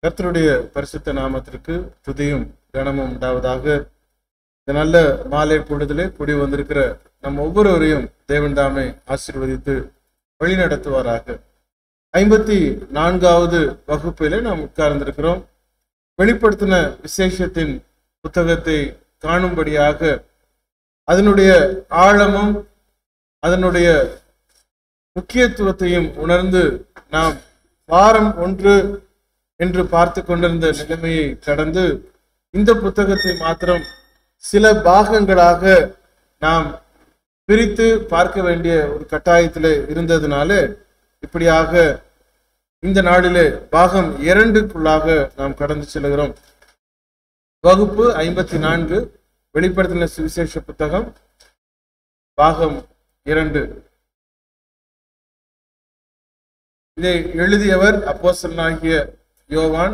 கர்த்தருடைய பரிசுத்த நாமத்திற்கு துதியும் கனமும் உண்டாவதாக இந்த நல்ல மாலை பொழுதிலே கூடி வந்திருக்கிற நம் ஒவ்வொருவரையும் தேவன் தாமே ஆசீர்வதித்து வழிநடத்துவாராக ஐம்பத்தி நான்காவது வகுப்பிலே நாம் உட்கார்ந்திருக்கிறோம் வெளிப்படுத்தின விசேஷத்தின் புத்தகத்தை காணும்படியாக அதனுடைய ஆழமும் அதனுடைய முக்கியத்துவத்தையும் உணர்ந்து நாம் வாரம் ஒன்று என்று பார்த்து கொண்டிருந்த நிலைமையை கடந்து இந்த புத்தகத்தை மாத்திரம் சில பாகங்களாக நாம் பிரித்து பார்க்க வேண்டிய ஒரு கட்டாயத்தில் இருந்ததுனால இப்படியாக இந்த நாளிலே பாகம் இரண்டுக்குள்ளாக நாம் கடந்து செல்கிறோம் வகுப்பு ஐம்பத்தி நான்கு வெளிப்படுத்தின சுவிசேஷ புத்தகம் பாகம் இரண்டு இதை எழுதியவர் அப்போஸ்தலனாகிய யோவான்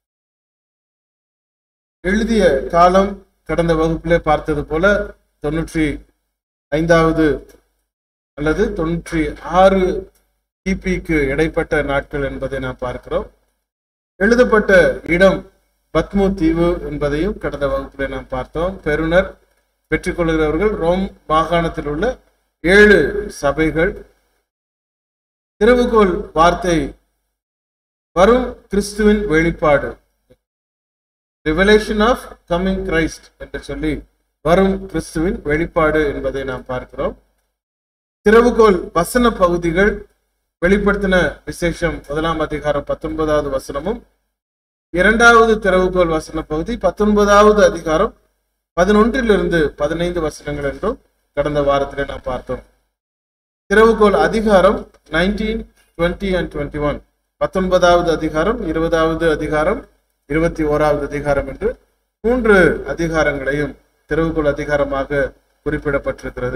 எழுதிய காலம் கடந்த வகுப்பிலே பார்த்தது போல தொண்ணூற்றி ஐந்தாவது அல்லது தொண்ணூற்றி ஆறு கிபிக்கு இடைப்பட்ட நாட்கள் என்பதை நாம் பார்க்கிறோம் எழுதப்பட்ட இடம் பத்மு தீவு என்பதையும் கடந்த வகுப்பிலே நாம் பார்த்தோம் பெறுநர் பெற்றுக்கொள்கிறவர்கள் ரோம் மாகாணத்தில் உள்ள ஏழு சபைகள் திறவுகோல் வார்த்தை வரும் கிறிஸ்துவின் வெளிப்பாடு ரிவலேஷன் ஆஃப் கம்மிங் கிரைஸ்ட் என்று சொல்லி வரும் கிறிஸ்துவின் வெளிப்பாடு என்பதை நாம் பார்க்கிறோம் திறவுகோல் வசன பகுதிகள் வெளிப்படுத்தின விசேஷம் முதலாம் அதிகாரம் பத்தொன்பதாவது வசனமும் இரண்டாவது திறவுகோல் வசன பகுதி பத்தொன்பதாவது அதிகாரம் பதினொன்றிலிருந்து பதினைந்து வசனங்கள் என்றும் கடந்த வாரத்திலே நாம் பார்த்தோம் திறவுகோல் அதிகாரம் nineteen twenty and twenty one பத்தொன்பதாவது அதிகாரம் இருபதாவது அதிகாரம் இருபத்தி ஓராவது அதிகாரம் என்று மூன்று அதிகாரங்களையும் திறவுகோல் அதிகாரமாக குறிப்பிடப்பட்டிருக்கிறது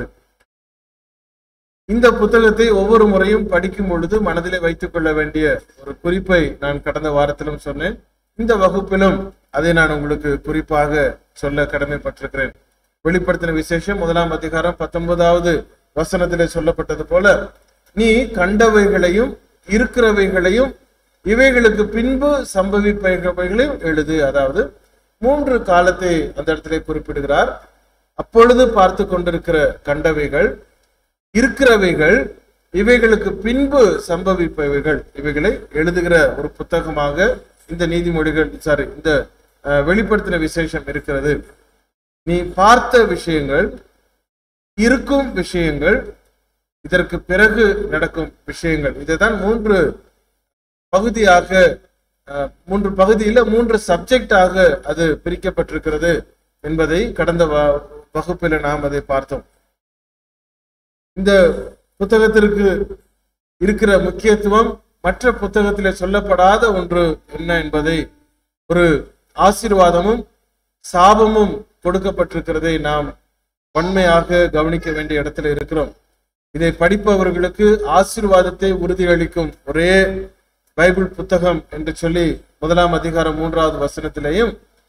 இந்த புத்தகத்தை ஒவ்வொரு முறையும் படிக்கும் பொழுது மனதிலே வைத்துக் கொள்ள வேண்டிய ஒரு குறிப்பை நான் கடந்த வாரத்திலும் சொன்னேன் இந்த வகுப்பிலும் அதை நான் உங்களுக்கு குறிப்பாக சொல்ல கடமைப்பட்டிருக்கிறேன் வெளிப்படுத்தின விசேஷம் முதலாம் அதிகாரம் பத்தொன்பதாவது வசனத்திலே சொல்லப்பட்டது போல நீ கண்டவைகளையும் இருக்கிறவைகளையும் இவைகளுக்கு பின்பு சம்பவிப்பவைகளையும் எழுது அதாவது மூன்று காலத்தை அந்த இடத்திலே குறிப்பிடுகிறார் அப்பொழுது பார்த்து கொண்டிருக்கிற கண்டவைகள் இருக்கிறவைகள் இவைகளுக்கு பின்பு சம்பவிப்பவைகள் இவைகளை எழுதுகிற ஒரு புத்தகமாக இந்த நீதிமொழிகள் சாரி இந்த அஹ், வெளிப்படுத்தின விசேஷம் இருக்கிறது நீ பார்த்த விஷயங்கள் இருக்கும் விஷயங்கள் இதற்கு பிறகு நடக்கும் விஷயங்கள் இதுதான் மூன்று பகுதியாக அஹ், மூன்று பகுதியில மூன்று சப்ஜெக்டாக அது பிரிக்கப்பட்டிருக்கிறது என்பதை கடந்த வ- வகுப்பில நாம் அதை பார்த்தோம் இந்த புத்தகத்திற்கு இருக்கிற முக்கியத்துவம் மற்ற புத்தகத்திலே சொல்லப்படாத ஒன்று என்ன என்பதை ஒரு ஆசீர்வாதமும் சாபமும் கொடுக்கப்பட்டிருக்கிறதை நாம் வன்மையாக கவனிக்க வேண்டிய இடத்துல இருக்கிறோம் இதை படிப்பவர்களுக்கு ஆசீர்வாதத்தை உறுதியளிக்கும் ஒரே பைபிள் புத்தகம் என்று சொல்லி முதலாம் அதிகாரம் மூன்றாவது வசனத்திலேயும்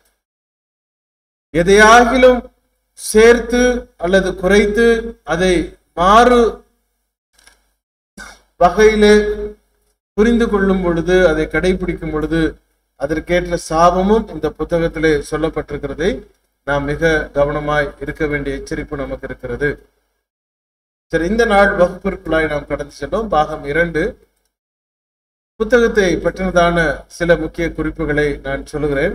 எதையாகிலும் சேர்த்து அல்லது குறைத்து அதை மாறு வகையிலே புரிந்து கொள்ளும் பொழுது அதை கடைபிடிக்கும் பொழுது அதற்கேற்ற சாபமும் இந்த புத்தகத்திலே சொல்லப்பட்டிருக்கிறதை நாம் மிக கவனமாய் இருக்க வேண்டிய எச்சரிப்பு நமக்கு இருக்கிறது சரி இந்த நாள் வகுப்பிற்குள்ளாய் நாம் கடந்து சென்றோம் பாகம் இரண்டு புத்தகத்தை பற்றினதான சில முக்கிய குறிப்புகளை நான் சொல்லுகிறேன்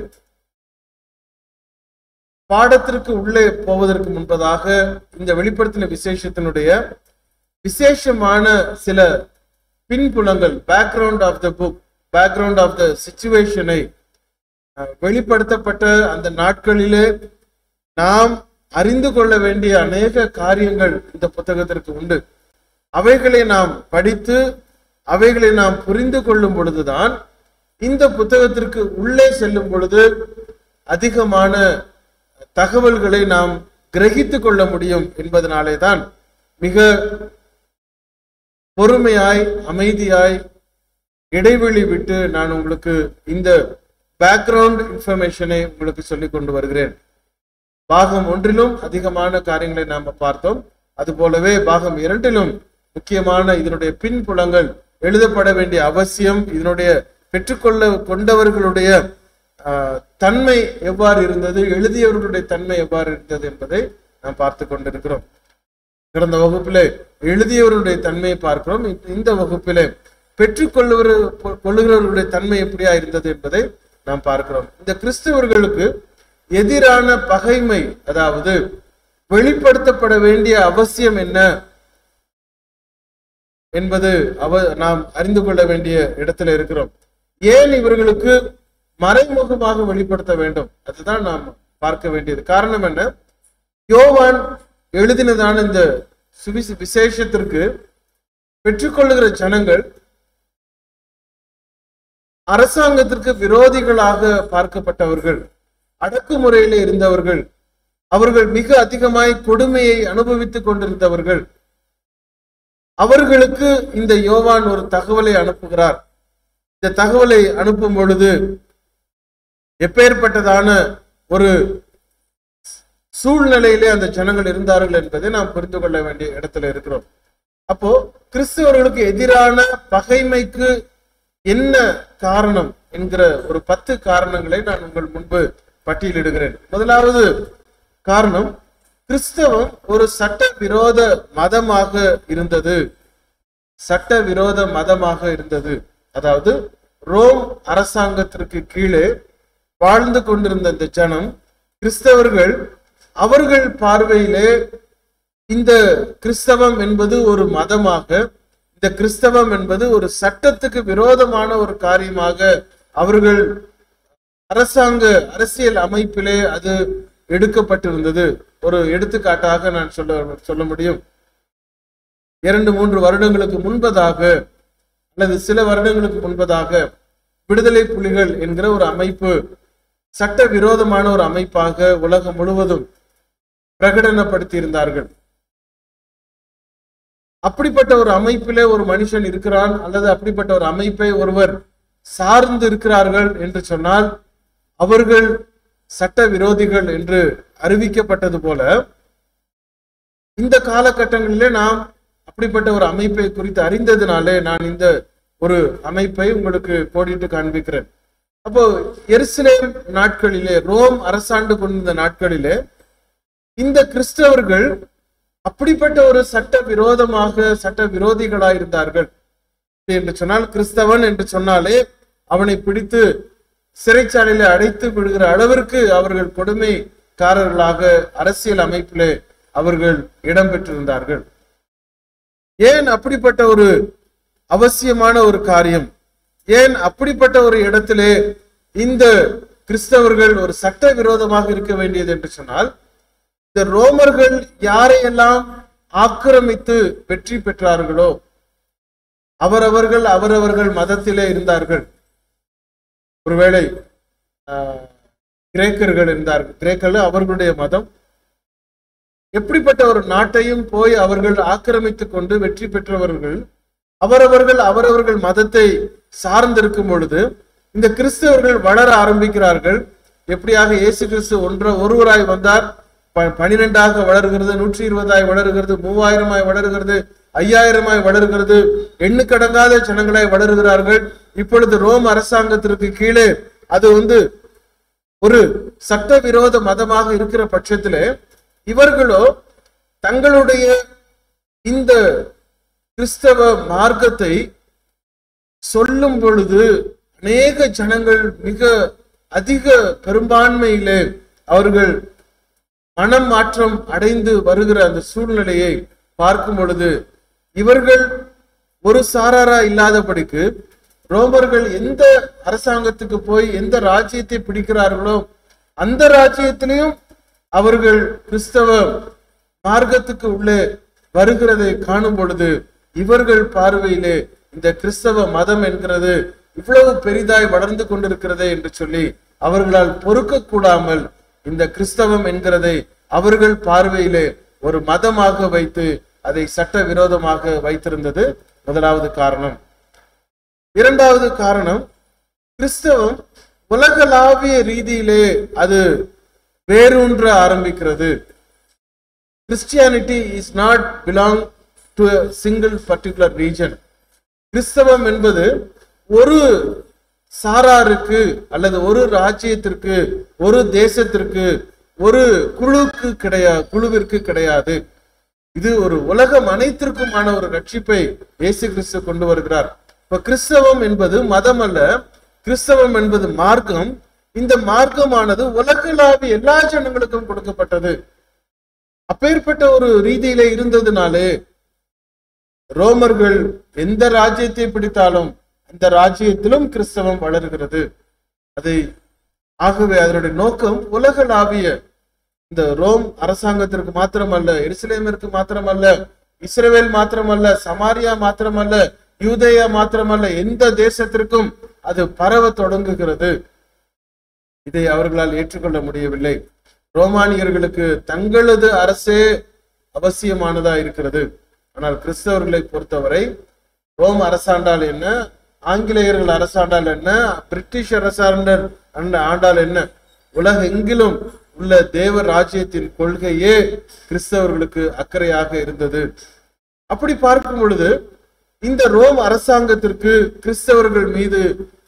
பாடத்திற்கு உள்ளே போவதற்கு முன்பதாக இந்த வெளிப்படுத்தின விசேஷத்தினுடைய விசேஷமான சில பின்புலங்கள் background of the book background of the சிச்சுவேஷனை வெளிப்படுத்தப்பட்ட அந்த நாட்களிலே நாம் அறிந்து கொள்ள வேண்டிய அநேக காரியங்கள் இந்த புத்தகத்திற்கு உண்டு அவைகளை நாம் படித்து அவைகளை நாம் புரிந்து கொள்ளும் பொழுதுதான் இந்த புத்தகத்திற்கு உள்ளே செல்லும் பொழுது அதிகமான தகவல்களை நாம் கிரகித்துக் கொள்ள முடியும் என்பதனாலே தான் மிக பொறுமையாய் அமைதியாய் இடைவெளி விட்டு நான் உங்களுக்கு இந்த பேக்ரவுண்ட் இன்ஃபர்மேஷனை உங்களுக்கு சொல்லிக் கொண்டு வருகிறேன் பாகம் ஒன்றிலும் அதிகமான காரியங்களை நாம பார்த்தோம் அது போலவே பாகம் இரண்டிலும் முக்கியமான இதனுடைய பின்புலங்கள் எழுதப்பட வேண்டிய அவசியம் இதனுடைய பெற்றுக்கொள்ள கொண்டவர்களுடைய ஆஹ், தன்மை எவ்வாறு இருந்தது எழுதியவர்களுடைய தன்மை எவ்வாறு இருந்தது என்பதை நாம் பார்த்து கொண்டிருக்கிறோம் கடந்த வகுப்பிலே எழுதியவருடைய தன்மையை பார்க்கிறோம் இந்த- இந்த வகுப்பிலே பெற்றுக்கொள்ளுவர் கொள்ளுகிறவர்களுடைய தன்மை எப்படியா இருந்தது என்பதை நாம் பார்க்கிறோம் இந்த கிறிஸ்தவர்களுக்கு எதிரான பகைமை அதாவது வெளிப்படுத்தப்பட வேண்டிய அவசியம் என்ன என்பது அவ நாம் அறிந்து கொள்ள வேண்டிய இடத்துல இருக்கிறோம் ஏன் இவர்களுக்கு மறைமுகமாக வெளிப்படுத்த வேண்டும் அதுதான் நாம் பார்க்க வேண்டியது காரணம் என்ன யோவான் எழுதினதான இந்த சுவிச விசேஷத்திற்கு பெற்றுக்கொள்ளுகிற ஜனங்கள் அரசாங்கத்திற்கு விரோதிகளாக பார்க்கப்பட்டவர்கள் அடக்குமுறையில இருந்தவர்கள் அவர்கள் மிக அதிகமாய் கொடுமையை அனுபவித்துக் கொண்டிருந்தவர்கள் அவர்களுக்கு இந்த யோவான் ஒரு தகவலை அனுப்புகிறார் இந்த தகவலை அனுப்பும் பொழுது எப்பேற்பட்டதான ஒரு சூழ்நிலையிலே அந்த ஜனங்கள் இருந்தார்கள் என்பதை நாம் புரிந்து கொள்ள வேண்டிய இடத்துல இருக்கிறோம் அப்போ கிறிஸ்தவர்களுக்கு எதிரான பகைமைக்கு என்ன காரணம் என்கிற ஒரு பத்து காரணங்களை நான் உங்கள் முன்பு பட்டியலிடுகிறேன் முதலாவது காரணம் கிறிஸ்தவம் ஒரு சட்ட விரோத மதமாக இருந்தது சட்ட விரோத மதமாக இருந்தது அதாவது ரோம் அரசாங்கத்திற்கு கீழே வாழ்ந்து கொண்டிருந்த இந்த ஜனம் கிறிஸ்தவர்கள் அவர்கள் பார்வையிலே இந்த கிறிஸ்தவம் என்பது ஒரு மதமாக இந்த கிறிஸ்தவம் என்பது ஒரு சட்டத்துக்கு விரோதமான ஒரு காரியமாக அவர்கள் அரசாங்க அரசியல் அமைப்பிலே அது எடுக்கப்பட்டிருந்தது ஒரு எடுத்துக்காட்டாக நான் சொல்ல சொல்ல முடியும் இரண்டு மூன்று வருடங்களுக்கு முன்பதாக அல்லது சில வருடங்களுக்கு முன்பதாக விடுதலை புலிகள் என்கிற ஒரு அமைப்பு சட்ட விரோதமான ஒரு அமைப்பாக உலகம் முழுவதும் பிரகடனப்படுத்தி இருந்தார்கள் அப்படிப்பட்ட ஒரு அமைப்பிலே ஒரு மனுஷன் இருக்கிறான் அல்லது அப்படிப்பட்ட ஒரு அமைப்பை ஒருவர் சார்ந்து இருக்கிறார்கள் என்று சொன்னால் அவர்கள் சட்ட விரோதிகள் என்று அறிவிக்கப்பட்டது போல இந்த காலகட்டங்களிலே நாம் அப்படிப்பட்ட ஒரு அமைப்பை குறித்து அறிந்ததினாலே நான் இந்த ஒரு அமைப்பை உங்களுக்கு கோடிட்டு காண்பிக்கிறேன் அப்போ எருசலேம் நாட்களிலே ரோம் அரசாண்டு கொண்டிருந்த நாட்களிலே இந்த கிறிஸ்தவர்கள் அப்படிப்பட்ட ஒரு சட்ட விரோதமாக சட்ட விரோதிகளாய் இருந்தார்கள் அப்படி என்று சொன்னால் கிறிஸ்தவன் என்று சொன்னாலே அவனை பிடித்து சிறைச்சாலையில அடைத்து விடுகிற அளவிற்கு அவர்கள் கொடுமைக்காரர்களாக அரசியல் அமைப்பிலே அவர்கள் இடம்பெற்றிருந்தார்கள் ஏன் அப்படிப்பட்ட ஒரு அவசியமான ஒரு காரியம் ஏன் அப்படிப்பட்ட ஒரு இடத்திலே இந்த கிறிஸ்தவர்கள் ஒரு சட்ட விரோதமாக இருக்க வேண்டியது என்று சொன்னால் இந்த ரோமர்கள் யாரையெல்லாம் ஆக்கிரமித்து வெற்றி பெற்றார்களோ அவரவர்கள் அவரவர்கள் மதத்திலே இருந்தார்கள் ஒருவேளை ஆஹ், கிரேக்கர்கள் இருந்தார்கள் கிரேக்கர்கள் அவர்களுடைய மதம் எப்படிப்பட்ட ஒரு நாட்டையும் போய் அவர்கள் ஆக்கிரமித்துக் கொண்டு வெற்றி பெற்றவர்கள் அவரவர்கள் அவரவர்கள் மதத்தை சார்ந்திருக்கும் பொழுது இந்த கிறிஸ்தவர்கள் வளர ஆரம்பிக்கிறார்கள் எப்படியாக இயேசு கிறிஸ்து ஒன்ற ஒருவராய் வந்தார் ப- பனிரெண்டாக வளருகிறது நூற்றி இருபதாய் வளருகிறது மூவாயிரமாய் வளருகிறது ஐயாயிரமாய் வளருகிறது எண்ணுக்கடங்காத ஜனங்களாய் வளருகிறார்கள் இப்பொழுது ரோம் அரசாங்கத்திற்கு கீழே அது வந்து ஒரு சட்டவிரோத மதமாக இருக்கிற பட்சத்திலே இவர்களோ தங்களுடைய இந்த கிறிஸ்தவ மார்க்கத்தை சொல்லும் பொழுது அநேக ஜனங்கள் மிக அதிக பெரும்பான்மையிலே அவர்கள் மனம் மாற்றம் அடைந்து வருகிற அந்த சூழ்நிலையை பார்க்கும் பொழுது இவர்கள் ஒரு சாராரா இல்லாதபடிக்கு ரோமர்கள் எந்த அரசாங்கத்துக்கு போய் எந்த ராஜ்யத்தை பிடிக்கிறார்களோ அந்த ராஜ்யத்திலையும் அவர்கள் கிறிஸ்தவ மார்க்கத்துக்கு உள்ளே வருகிறதை காணும் பொழுது இவர்கள் பார்வையிலே இந்த கிறிஸ்தவ மதம் என்கிறது இவ்வளவு பெரிதாய் வளர்ந்து கொண்டிருக்கிறதே என்று சொல்லி அவர்களால் பொறுக்க கூடாமல் இந்த கிறிஸ்தவம் என்கிறதை அவர்கள் பார்வையிலே ஒரு மதமாக வைத்து அதை சட்ட விரோதமாக வைத்திருந்தது முதலாவது காரணம் இரண்டாவது காரணம் கிறிஸ்தவம் உலகளாவிய ரீதியிலே அது வேரூன்ற ஆரம்பிக்கிறது Christianity is not belong to single particular region கிறிஸ்தவம் என்பது ஒரு சாராருக்கு அல்லது ஒரு ராஜ்யத்திற்கு ஒரு தேசத்திற்கு ஒரு குழுக்கு கிடையாது குழுவிற்கு கிடையாது இது ஒரு உலகம் அனைத்திற்குமான ஒரு ரட்சிப்பை இயேசு கிறிஸ்து கொண்டு வருகிறார் இப்ப கிறிஸ்தவம் என்பது மதம் அல்ல கிறிஸ்தவம் என்பது மார்க்கம் இந்த மார்க்கமானது உலகளாவிய எல்லா ஜனங்களுக்கும் கொடுக்கப்பட்டது அப்பேற்பட்ட ஒரு ரீதியிலே இருந்ததுனாலே ரோமர்கள் எந்த ராஜ்யத்தை பிடித்தாலும் அந்த ராஜ்யத்திலும் கிறிஸ்தவம் வளர்கிறது அதை ஆகவே அதனுடைய நோக்கம் உலகளாவிய இந்த ரோம் அரசாங்கத்திற்கு மாத்திரமல்ல எருசலேமிற்கு மாத்திரமல்ல இஸ்ரேல் மாத்திரமல்ல சமாரியா மாத்திரமல்ல யூதேயா மாத்திரமல்ல எந்த தேசத்திற்கும் அது பரவ தொடங்குகிறது இதை அவர்களால் ஏற்றுக்கொள்ள முடியவில்லை ரோமானியர்களுக்கு தங்களது அரசே அவசியமானதா இருக்கிறது ஆனால் கிறிஸ்தவர்களை பொறுத்தவரை ரோம் அரசாண்டால் என்ன ஆங்கிலேயர்கள் அரசாண்டால் என்ன பிரிட்டிஷ் அரசாண்டர் ஆண்டால் என்ன உலகெங்கிலும் உள்ள தேவ ராஜ்யத்தின் கொள்கையே கிறிஸ்தவர்களுக்கு அக்கறையாக இருந்தது அப்படி பார்க்கும் பொழுது இந்த ரோம் அரசாங்கத்திற்கு கிறிஸ்தவர்கள் மீது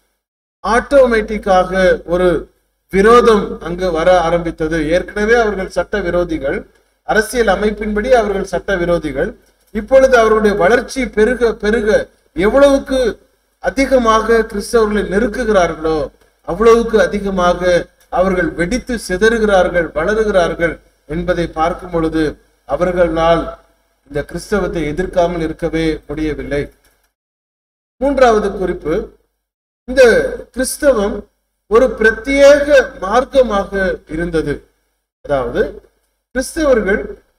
ஆட்டோமேட்டிக்காக ஒரு விரோதம் அங்கு வர ஆரம்பித்தது ஏற்கனவே அவர்கள் சட்ட விரோதிகள் அரசியல் அமைப்பின்படி அவர்கள் சட்ட விரோதிகள் இப்பொழுது அவருடைய வளர்ச்சி பெருக பெருக எவ்வளவுக்கு அதிகமாக கிறிஸ்தவர்களை நெருக்குகிறார்களோ அவ்வளவுக்கு அதிகமாக அவர்கள் வெடித்து சிதறுகிறார்கள் வளருகிறார்கள் என்பதை பார்க்கும் பொழுது அவர்களால் இந்த கிறிஸ்தவத்தை எதிர்க்காமல் இருக்கவே முடியவில்லை மூன்றாவது குறிப்பு இந்த கிறிஸ்தவம் ஒரு பிரத்யேக மார்க்கமாக இருந்தது அதாவது கிறிஸ்தவர்கள்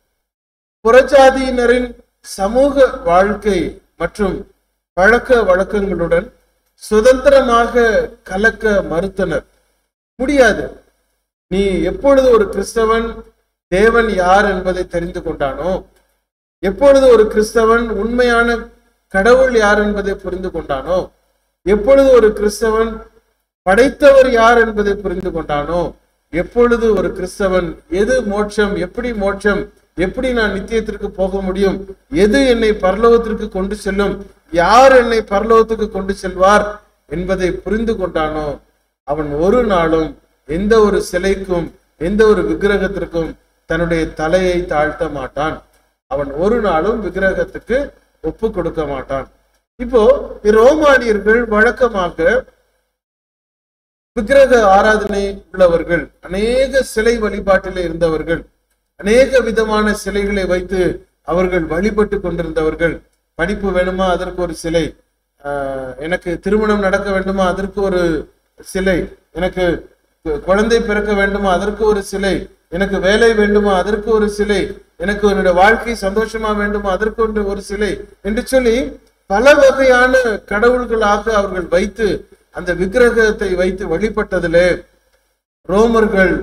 புறஜாதியினரின் சமூக வாழ்க்கை மற்றும் பழக்க வழக்கங்களுடன் சுதந்திரமாக கலக்க மறுத்தனர் முடியாது நீ எப்பொழுது ஒரு கிறிஸ்தவன் தேவன் யார் என்பதை தெரிந்து கொண்டானோ எப்பொழுது ஒரு கிறிஸ்தவன் உண்மையான கடவுள் யார் என்பதை புரிந்து கொண்டானோ எப்பொழுது ஒரு கிறிஸ்தவன் படைத்தவர் யார் என்பதை புரிந்து கொண்டானோ எப்பொழுது ஒரு கிறிஸ்தவன் எது மோட்சம் எப்படி மோட்சம் எப்படி நான் நித்தியத்திற்கு போக முடியும் எது என்னை பரலோகத்திற்கு கொண்டு செல்லும் யார் என்னை பரலோகத்துக்கு கொண்டு செல்வார் என்பதை புரிந்து கொண்டானோ அவன் ஒரு நாளும் எந்த ஒரு சிலைக்கும் எந்த ஒரு விக்கிரகத்திற்கும் தன்னுடைய தலையை தாழ்த்த மாட்டான் அவன் ஒரு நாளும் விக்கிரகத்துக்கு ஒப்பு கொடுக்க மாட்டான் இப்போ ரோமானியர்கள் வழக்கமாக விக்கிரக ஆராதனை உள்ளவர்கள் அநேக சிலை வழிபாட்டிலே இருந்தவர்கள் அநேக விதமான சிலைகளை வைத்து அவர்கள் வழிபட்டு கொண்டிருந்தவர்கள் படிப்பு வேணுமா அதற்கு ஒரு சிலை ஆஹ் எனக்கு திருமணம் நடக்க வேண்டுமா அதற்கு ஒரு சிலை எனக்கு கு- குழந்தை பிறக்க வேண்டுமா அதற்கு ஒரு சிலை எனக்கு வேலை வேண்டுமா அதற்கு ஒரு சிலை எனக்கு என்னுடைய வாழ்க்கை சந்தோஷமா வேண்டுமா அதற்கு ஒன்று ஒரு சிலை என்று சொல்லி பல வகையான கடவுள்களாக அவர்கள் வைத்து அந்த விக்கிரகத்தை வைத்து வழிபட்டதிலே ரோமர்கள்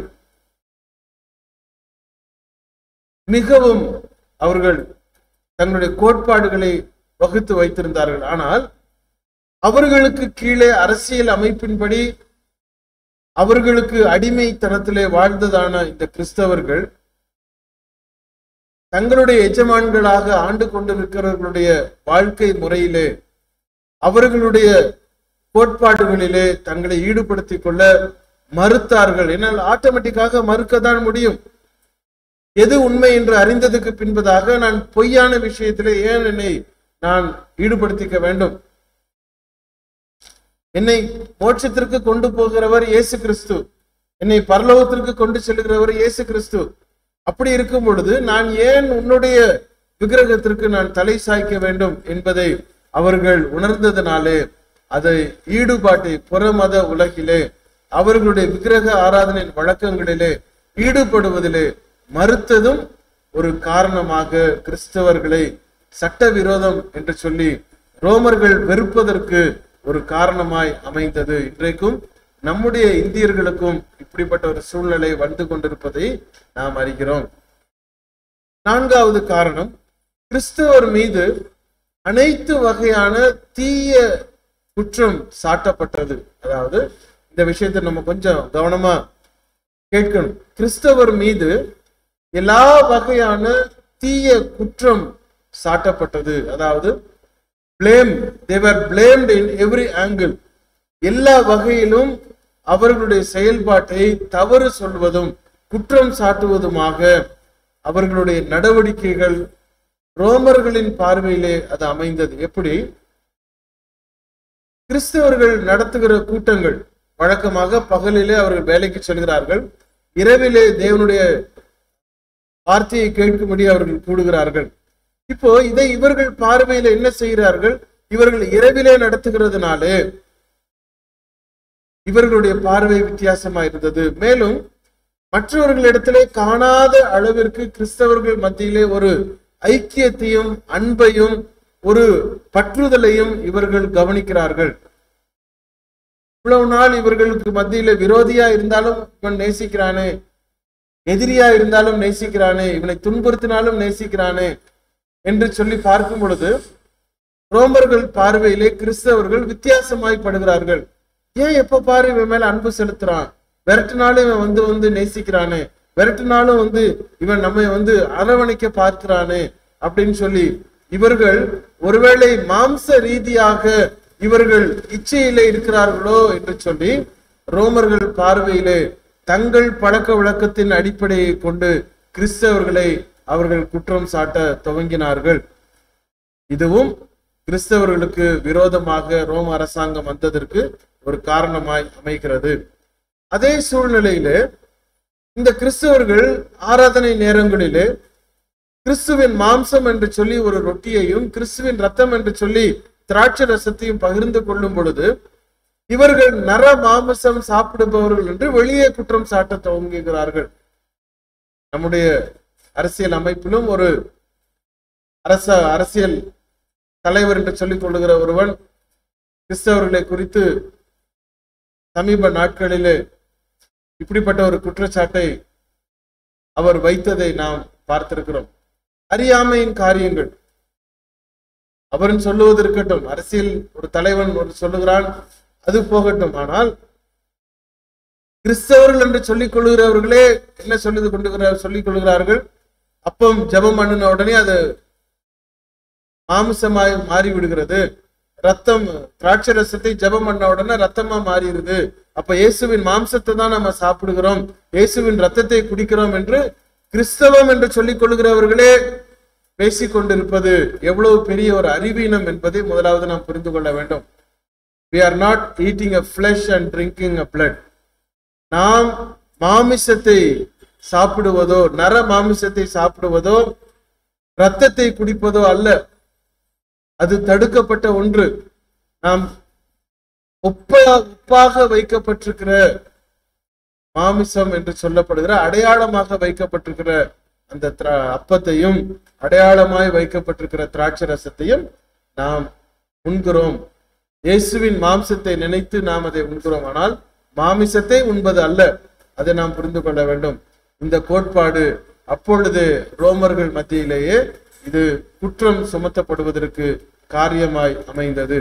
மிகவும் அவர்கள் தங்களுடைய கோட்பாடுகளை வகுத்து வைத்திருந்தார்கள் ஆனால் அவர்களுக்கு கீழே அரசியல் அமைப்பின்படி அவர்களுக்கு அடிமைத்தனத்திலே வாழ்ந்ததான இந்த கிறிஸ்தவர்கள் தங்களுடைய எஜமான்களாக ஆண்டு கொண்டிருக்கிறவர்களுடைய வாழ்க்கை முறையிலே அவர்களுடைய கோட்பாடுகளிலே தங்களை ஈடுபடுத்திக் கொள்ள மறுத்தார்கள் என்னால் ஆட்டோமேட்டிக்காக மறுக்கத்தான் முடியும் எது உண்மை என்று அறிந்ததுக்கு பின்பதாக நான் பொய்யான விஷயத்திலே ஏன் என்னை நான் ஈடுபடுத்திக்க வேண்டும் என்னை மோட்சத்திற்கு கொண்டு போகிறவர் இயேசு கிறிஸ்து என்னை பரலோகத்திற்கு கொண்டு செல்கிறவர் இயேசு கிறிஸ்து அப்படி இருக்கும் பொழுது நான் ஏன் உன்னுடைய விக்கிரகத்திற்கு நான் தலை சாய்க்க வேண்டும் என்பதை அவர்கள் உணர்ந்ததினாலே அதை ஈடுபாட்டை புறமத உலகிலே அவர்களுடைய விக்கிரக ஆராதனையின் வழக்கங்களிலே ஈடுபடுவதிலே மறுத்ததும் ஒரு காரணமாக கிறிஸ்தவர்களை சட்டவிரோதம் என்று சொல்லி ரோமர்கள் வெறுப்பதற்கு ஒரு காரணமாய் அமைந்தது இன்றைக்கும் நம்முடைய இந்தியர்களுக்கும் இப்படிப்பட்ட ஒரு சூழ்நிலை வந்து கொண்டிருப்பதை நாம் அறிகிறோம் நான்காவது காரணம் கிறிஸ்தவர் மீது அனைத்து வகையான தீய குற்றம் சாட்டப்பட்டது அதாவது இந்த விஷயத்தை நம்ம கொஞ்சம் கவனமா கேட்கணும் கிறிஸ்தவர் மீது எல்லா வகையான தீய குற்றம் சாட்டப்பட்டது அதாவது blame they were blamed in every angle எல்லா வகையிலும் அவர்களுடைய செயல்பாட்டை தவறு சொல்வதும் குற்றம் சாட்டுவதுமாக அவர்களுடைய நடவடிக்கைகள் ரோமர்களின் பார்வையிலே அது அமைந்தது எப்படி கிறிஸ்தவர்கள் நடத்துகிற கூட்டங்கள் வழக்கமாக பகலிலே அவர்கள் வேலைக்கு செல்கிறார்கள் இரவிலே தேவனுடைய வார்த்தையை கேட்கும்படி அவர்கள் கூடுகிறார்கள் இப்போ இதை இவர்கள் பார்வையில என்ன செய்கிறார்கள் இவர்கள் இரவிலே நடத்துகிறதுனாலே இவர்களுடைய பார்வை வித்தியாசமா இருந்தது மேலும் மற்றவர்களிடத்திலே காணாத அளவிற்கு கிறிஸ்தவர்கள் மத்தியிலே ஒரு ஐக்கியத்தையும் அன்பையும் ஒரு பற்றுதலையும் இவர்கள் கவனிக்கிறார்கள் இவ்வளவு நாள் இவர்களுக்கு மத்தியில விரோதியா இருந்தாலும் இவன் நேசிக்கிறானே எதிரியா இருந்தாலும் நேசிக்கிறானே இவனை துன்புறுத்தினாலும் நேசிக்கிறானே என்று சொல்லி பார்க்கும் பொழுது ரோமர்கள் பார்வையிலே கிறிஸ்தவர்கள் வித்தியாசமாய் படுகிறார்கள் ஏன் எப்ப பாரு இவன் மேல அன்பு செலுத்துறான் விரட்டினாலும் இவன் வந்து வந்து நேசிக்கிறானே விரட்டினாலும் வந்து இவன் நம்மை வந்து அரவணைக்க பார்க்கிறானே அப்படின்னு சொல்லி இவர்கள் ஒருவேளை மாம்ச ரீதியாக இவர்கள் இச்சையிலே இருக்கிறார்களோ என்று சொல்லி ரோமர்கள் பார்வையிலே தங்கள் பழக்க வழக்கத்தின் அடிப்படையை கொண்டு கிறிஸ்தவர்களை அவர்கள் குற்றம் சாட்ட துவங்கினார்கள் இதுவும் கிறிஸ்தவர்களுக்கு விரோதமாக ரோம அரசாங்கம் வந்ததற்கு ஒரு காரணமாய் அமைகிறது அதே சூழ்நிலையிலே இந்த கிறிஸ்தவர்கள் ஆராதனை நேரங்களிலே கிறிஸ்துவின் மாம்சம் என்று சொல்லி ஒரு ரொட்டியையும் கிறிஸ்துவின் ரத்தம் என்று சொல்லி திராட்சை ரசத்தையும் பகிர்ந்து கொள்ளும் பொழுது இவர்கள் நர மாமிசம் சாப்பிடுபவர்கள் என்று வெளியே குற்றம் சாட்ட துவங்குகிறார்கள் நம்முடைய அரசியல் அமைப்பிலும் ஒரு அரச அரசியல் தலைவர் என்று சொல்லிக் கொள்ளுகிற ஒருவன் கிறிஸ்தவர்களை குறித்து சமீப நாட்களிலே இப்படிப்பட்ட ஒரு குற்றச்சாட்டை அவர் வைத்ததை நாம் பார்த்திருக்கிறோம் அறியாமையின் காரியங்கள் அவரும் சொல்லுவது இருக்கட்டும் அரசியல் ஒரு தலைவன் ஒரு சொல்லுகிறான் அது போகட்டும் ஆனால் கிறிஸ்தவர்கள் என்று சொல்லிக் கொள்கிறவர்களே என்ன சொல்லிக் கொண்டு சொல்லிக் கொள்கிறார்கள் அப்பம் ஜெபம் பண்ணின உடனே அது மாமிசமாய் மாறி விடுகிறது ரத்தம் திராட்சை ரசத்தை ஜெபம் பண்ண உடனே ரத்தமா மாறிடுது அப்ப இயேசுவின் மாம்சத்தை தான் நம்ம சாப்பிடுகிறோம் இயேசுவின் ரத்தத்தை குடிக்கிறோம் என்று கிறிஸ்தவம் என்று சொல்லிக் கொள்கிறவர்களே பேசிக் கொண்டிருப்பது எவ்வளவு பெரிய ஒரு அறிவீனம் என்பதை முதலாவது நாம் புரிந்து கொள்ள வேண்டும் we are not eating a flesh and drinking a blood நாம் மாமிசத்தை சாப்பிடுவதோ நர மாமிசத்தை சாப்பிடுவதோ இரத்தத்தை குடிப்பதோ அல்ல அது தடுக்கப்பட்ட ஒன்று நாம் உப்பா உப்பாக வைக்கப்பட்டிருக்கிற மாமிசம் என்று சொல்லப்படுகிற அடையாளமாக வைக்கப்பட்டிருக்கிற அந்த திரா- அப்பத்தையும் அடையாளமாய் வைக்கப்பட்டிருக்கிற திராட்சை ரசத்தையும் நாம் உண்கிறோம் இயேசுவின் மாம்சத்தை நினைத்து நாம் அதை உண்கிறோம் ஆனால் மாமிசத்தை உண்பது அல்ல அதை நாம் புரிந்து கொள்ள வேண்டும் இந்த கோட்பாடு அப்பொழுது ரோமர்கள் மத்தியிலேயே இது குற்றம் சுமத்தப்படுவதற்கு காரியமாய் அமைந்தது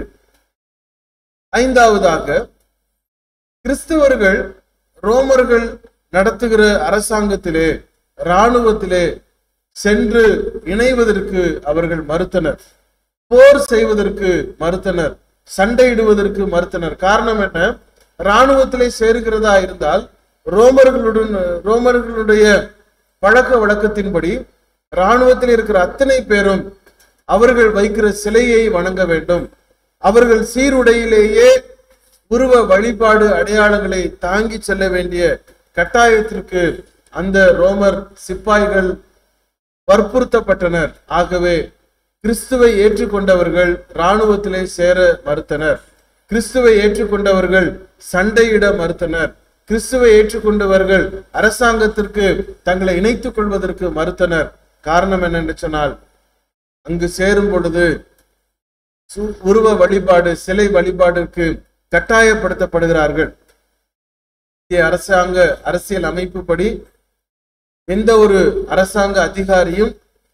ஐந்தாவதாக கிறிஸ்தவர்கள் ரோமர்கள் நடத்துகிற அரசாங்கத்திலே இராணுவத்திலே சென்று இணைவதற்கு அவர்கள் மறுத்தனர் போர் செய்வதற்கு மறுத்தனர் சண்டையிடுவதற்கு மறுத்தனர் காரணம் என்ன இராணுவத்திலே சேருகிறதா இருந்தால் ரோமர்களுடன் ரோமர்களுடைய பழக்க வழக்கத்தின்படி இராணுவத்தில் இருக்கிற அத்தனை பேரும் அவர்கள் வைக்கிற சிலையை வணங்க வேண்டும் அவர்கள் சீருடையிலேயே உருவ வழிபாடு அடையாளங்களை தாங்கி செல்ல வேண்டிய கட்டாயத்திற்கு அந்த ரோமர் சிப்பாய்கள் வற்புறுத்தப்பட்டனர் ஆகவே கிறிஸ்துவை ஏற்றுக்கொண்டவர்கள் இராணுவத்திலே சேர மறுத்தனர் கிறிஸ்துவை ஏற்றுக்கொண்டவர்கள் சண்டையிட மறுத்தனர் கிறிஸ்துவை ஏற்றுக்கொண்டவர்கள் அரசாங்கத்திற்கு தங்களை இணைத்துக் கொள்வதற்கு மறுத்தனர் காரணம் என்னென்று சொன்னால் அங்கு சேரும் பொழுது சு- உருவ வழிபாடு சிலை வழிபாடுக்கு கட்டாயப்படுத்தப்படுகிறார்கள் இந்திய அரசாங்க அரசியல் அமைப்புப்படி எந்த ஒரு அரசாங்க அதிகாரியும்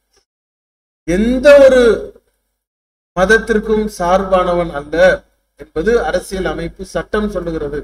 எந்த ஒரு மதத்திற்கும் சார்பானவன் அல்ல என்பது அரசியல் அமைப்பு சட்டம் சொல்லுகிறது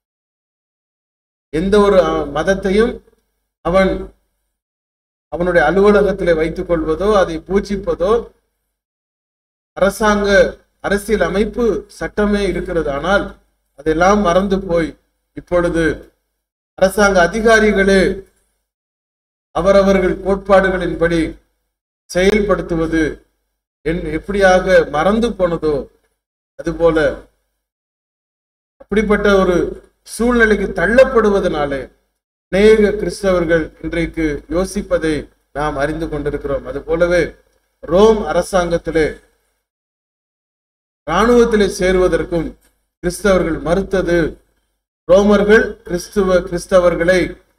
எந்த ஒரு அஹ், மதத்தையும் அவன் அவனுடைய அலுவலகத்திலே வைத்துக் கொள்வதோ அதை பூஜிப்பதோ அரசாங்க அரசியல் அமைப்பு சட்டமே இருக்கிறது ஆனால் அதெல்லாம் மறந்து போய் இப்பொழுது அரசாங்க அதிகாரிகளே அவரவர்கள் கோட்பாடுகளின்படி செயல்படுத்துவது என் எப்படியாக மறந்து போனதோ அதுபோல அப்படிப்பட்ட ஒரு சூழ்நிலைக்கு தள்ளப்படுவதனாலே அநேக கிறிஸ்தவர்கள் இன்றைக்கு யோசிப்பதை நாம் அறிந்து கொண்டிருக்கிறோம் அது போலவே ரோம் அரசாங்கத்திலே இராணுவத்திலே சேருவதற்கும் கிறிஸ்தவர்கள் மறுத்தது ரோமர்கள் கிறிஸ்துவ கிறிஸ்தவர்களை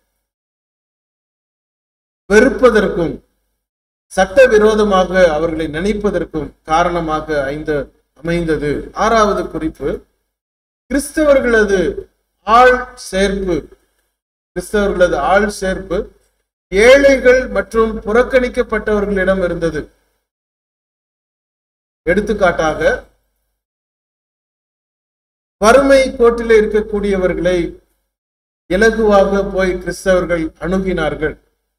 வெறுப்பதற்கும் சட்டவிரோதமாக அவர்களை நினைப்பதற்கும் காரணமாக ஐந்து அமைந்தது ஆறாவது குறிப்பு கிறிஸ்தவர்களது ஆள் சேர்ப்பு கிறிஸ்தவர்களது ஆள் சேர்ப்பு ஏழைகள் மற்றும் புறக்கணிக்கப்பட்டவர்களிடம் இருந்தது எடுத்துக்காட்டாக வறுமை கோட்டில் இருக்கக்கூடியவர்களை இலகுவாக போய் கிறிஸ்தவர்கள் அணுகினார்கள்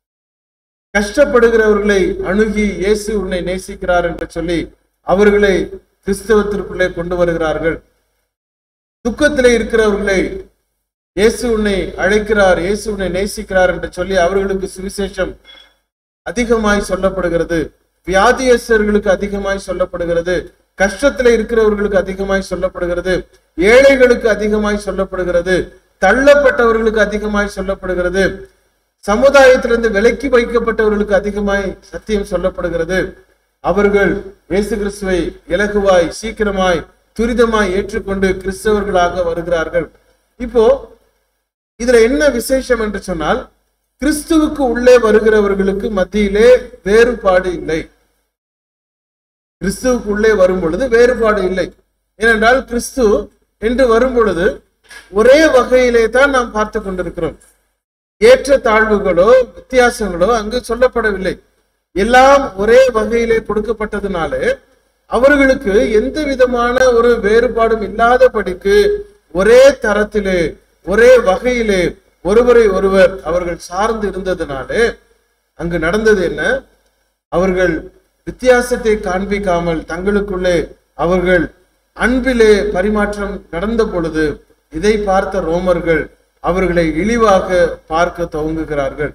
கஷ்டப்படுகிறவர்களை அணுகி இயேசு உன்னை நேசிக்கிறார் என்று சொல்லி அவர்களை கிறிஸ்தவத்திற்குள்ளே கொண்டு வருகிறார்கள் துக்கத்திலே இருக்கிறவர்களை இயேசு உன்னை அழைக்கிறார் இயேசு உன்னை நேசிக்கிறார் என்று சொல்லி அவர்களுக்கு சுவிசேஷம் அதிகமாய் சொல்லப்படுகிறது வியாதியஸ்தர்களுக்கு அதிகமாய் சொல்லப்படுகிறது கஷ்டத்துல இருக்கிறவர்களுக்கு அதிகமாய் சொல்லப்படுகிறது ஏழைகளுக்கு அதிகமாய் சொல்லப்படுகிறது தள்ளப்பட்டவர்களுக்கு அதிகமாய் சொல்லப்படுகிறது சமுதாயத்திலிருந்து விலக்கி வைக்கப்பட்டவர்களுக்கு அதிகமாய் சத்தியம் சொல்லப்படுகிறது அவர்கள் இயேசு கிறிஸ்துவை இலகுவாய் சீக்கிரமாய் துரிதமாய் ஏற்றுக்கொண்டு கிறிஸ்தவர்களாக வருகிறார்கள் இப்போ இதுல என்ன விசேஷம் என்று சொன்னால் கிறிஸ்துவுக்கு உள்ளே வருகிறவர்களுக்கு மத்தியிலே வேறுபாடு இல்லை கிறிஸ்துவுக்கு உள்ளே வரும் பொழுது வேறுபாடு இல்லை ஏனென்றால் கிறிஸ்து என்று வரும் பொழுது ஒரே வகையிலே தான் நாம் பார்த்து கொண்டிருக்கிறோம் ஏற்ற தாழ்வுகளோ வித்தியாசங்களோ அங்கு சொல்லப்படவில்லை எல்லாம் ஒரே வகையிலே கொடுக்கப்பட்டதுனாலே அவர்களுக்கு எந்த விதமான ஒரு வேறுபாடும் இல்லாதபடிக்கு ஒரே தரத்திலே ஒரே வகையிலே ஒருவரை ஒருவர் அவர்கள் சார்ந்து இருந்ததுனாலே அங்கு நடந்தது என்ன அவர்கள் வித்தியாசத்தை காண்பிக்காமல் தங்களுக்குள்ளே அவர்கள் அன்பிலே பரிமாற்றம் நடந்த பொழுது இதை பார்த்த ரோமர்கள் அவர்களை இழிவாக பார்க்க துவங்குகிறார்கள்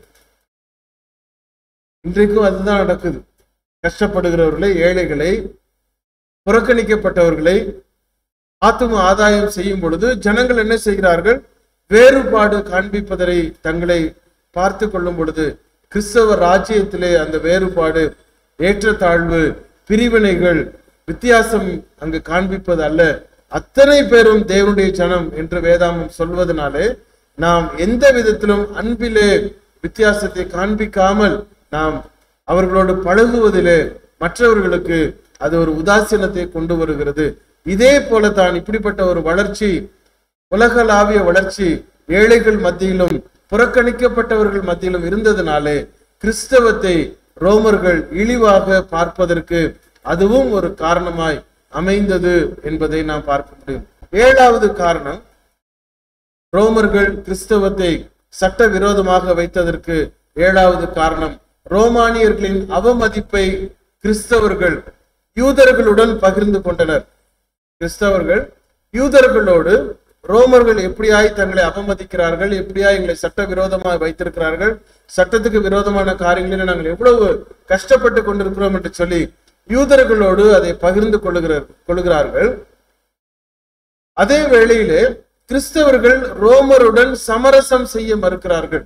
இன்றைக்கும் அதுதான் நடக்குது கஷ்டப்படுகிறவர்களை ஏழைகளை புறக்கணிக்கப்பட்டவர்களை ஆத்தும ஆதாயம் செய்யும் பொழுது ஜனங்கள் என்ன செய்கிறார்கள் வேறுபாடு காண்பிப்பதை தங்களை பார்த்து கொள்ளும் பொழுது கிறிஸ்தவ ராஜ்யத்திலே அந்த வேறுபாடு ஏற்றத்தாழ்வு பிரிவினைகள் வித்தியாசம் அங்கு காண்பிப்பது அல்ல அத்தனை பேரும் தேவனுடைய ஜனம் என்று வேதாமம் சொல்வதனாலே நாம் எந்த விதத்திலும் அன்பிலே வித்தியாசத்தை காண்பிக்காமல் நாம் அவர்களோடு பழகுவதிலே மற்றவர்களுக்கு அது ஒரு உதாசீனத்தை கொண்டு வருகிறது இதே போலத்தான் இப்படிப்பட்ட ஒரு வளர்ச்சி உலகளாவிய வளர்ச்சி ஏழைகள் மத்தியிலும் புறக்கணிக்கப்பட்டவர்கள் மத்தியிலும் இருந்ததுனாலே கிறிஸ்தவத்தை ரோமர்கள் இழிவாக பார்ப்பதற்கு அதுவும் ஒரு காரணமாய் அமைந்தது என்பதை நாம் பார்க்க முடியும் ஏழாவது காரணம் ரோமர்கள் கிறிஸ்தவத்தை சட்ட விரோதமாக வைத்ததற்கு ஏழாவது காரணம் ரோமானியர்களின் அவமதிப்பை கிறிஸ்தவர்கள் யூதர்களுடன் பகிர்ந்து கொண்டனர் கிறிஸ்தவர்கள் யூதர்களோடு ரோமர்கள் எப்படியாய் தங்களை அவமதிக்கிறார்கள் எப்படியாய் எங்களை சட்ட விரோதமாக வைத்திருக்கிறார்கள் சட்டத்துக்கு விரோதமான காரியங்களில் நாங்கள் எவ்வளவு கஷ்டப்பட்டு கொண்டிருக்கிறோம் என்று சொல்லி யூதர்களோடு அதை பகிர்ந்து கொள்ளுகிறார் கொள்ளுகிறார்கள் அதே வேளையிலே கிறிஸ்தவர்கள் ரோமருடன் சமரசம் செய்ய மறுக்கிறார்கள்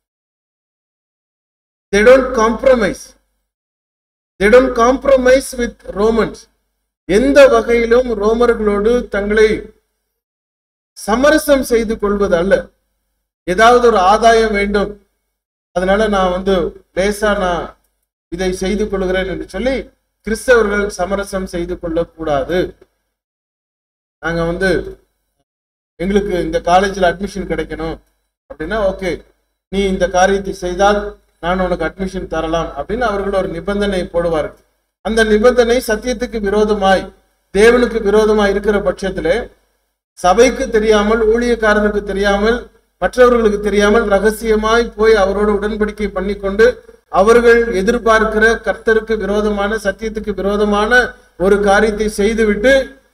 they don't compromise they don't compromise with romans எந்த வகையிலும் ரோமர்களோடு தங்களை சமரசம் செய்து கொள்வது அல்ல ஏதாவது ஒரு ஆதாயம் வேண்டும் அதனால நான் வந்து லேசா நான் இதை செய்து கொள்கிறேன் என்று சொல்லி கிறிஸ்தவர்கள் சமரசம் செய்து கொள்ளக்கூடாது நாங்க வந்து எங்களுக்கு இந்த காலேஜில் அட்மிஷன் கிடைக்கணும் அப்படின்னா ஓகே நீ இந்த காரியத்தை செய்தால் நான் உனக்கு அட்மிஷன் தரலாம் அப்படின்னு அவர்கள் ஒரு நிபந்தனை போடுவார்கள் அந்த நிபந்தனை சத்தியத்துக்கு விரோதமாய் தேவனுக்கு விரோதமாய் இருக்கிற பட்சத்திலே சபைக்கு தெரியாமல் ஊழியக்காரனுக்கு தெரியாமல் மற்றவர்களுக்கு தெரியாமல் ரகசியமாய் போய் அவரோடு உடன்படிக்கை பண்ணிக்கொண்டு அவர்கள் எதிர்பார்க்கிற கர்த்தருக்கு விரோதமான சத்தியத்துக்கு விரோதமான ஒரு காரியத்தை செய்துவிட்டு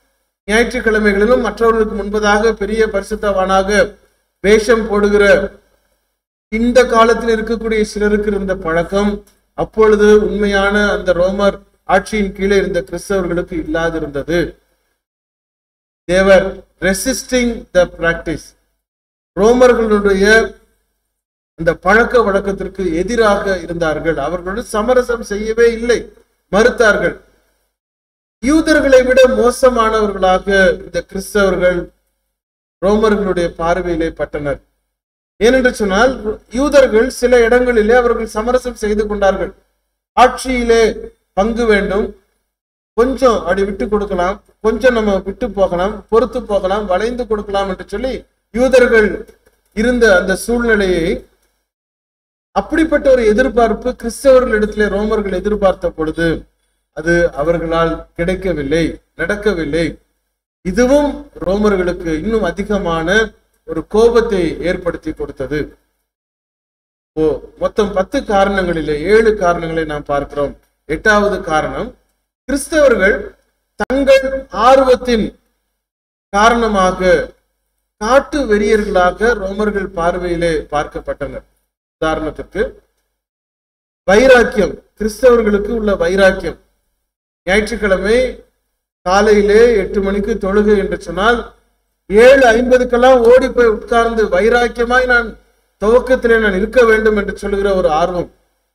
ஞாயிற்றுக்கிழமைகளிலும் மற்றவர்களுக்கு முன்பதாக பெரிய பரிசுத்தவானாக வேஷம் போடுகிற இந்த காலத்தில் இருக்கக்கூடிய சிலருக்கு இருந்த பழக்கம் அப்பொழுது உண்மையான அந்த ரோமர் ஆட்சியின் கீழே இருந்த கிறிஸ்தவர்களுக்கு இல்லாதிருந்தது தேவர் ரெசிஸ்டிங் த பிராக்டிஸ் ரோமர்களுடைய அந்த பழக்க வழக்கத்திற்கு எதிராக இருந்தார்கள் அவர்களோடு சமரசம் செய்யவே இல்லை மறுத்தார்கள் யூதர்களை விட மோசமானவர்களாக இந்த கிறிஸ்தவர்கள் ரோமர்களுடைய பார்வையிலே பட்டனர் ஏனென்று சொன்னால் யூதர்கள் சில இடங்களிலே அவர்கள் சமரசம் செய்து கொண்டார்கள் ஆட்சியிலே பங்கு வேண்டும் கொஞ்சம் அப்படி விட்டு கொடுக்கலாம் கொஞ்சம் நம்ம விட்டு போகலாம் பொறுத்து போகலாம் வளைந்து கொடுக்கலாம் என்று சொல்லி யூதர்கள் இருந்த அந்த சூழ்நிலையை அப்படிப்பட்ட ஒரு எதிர்பார்ப்பு கிறிஸ்தவர்களிடத்திலே ரோமர்கள் எதிர்பார்த்த பொழுது அது அவர்களால் கிடைக்கவில்லை நடக்கவில்லை இதுவும் ரோமர்களுக்கு இன்னும் அதிகமான ஒரு கோபத்தை ஏற்படுத்தி கொடுத்தது ஓ மொத்தம் பத்து காரணங்களிலே ஏழு காரணங்களை நாம் பார்க்கிறோம் எட்டாவது காரணம் கிறிஸ்தவர்கள் தங்கள் ஆர்வத்தின் காரணமாக காட்டு வெறியர்களாக ரோமர்கள் பார்வையிலே பார்க்கப்பட்டனர் உதாரணத்துக்கு வைராக்கியம் கிறிஸ்தவர்களுக்கு உள்ள வைராக்கியம் ஞாயிற்றுக்கிழமை காலையிலே எட்டு மணிக்கு தொழுகை என்று சொன்னால் ஏழு ஐம்பதுக்கெல்லாம் ஓடி போய் உட்கார்ந்து வைராக்கியமாய் நான் துவக்கத்திலே நான் இருக்க வேண்டும் என்று சொல்லுகிற ஒரு ஆர்வம்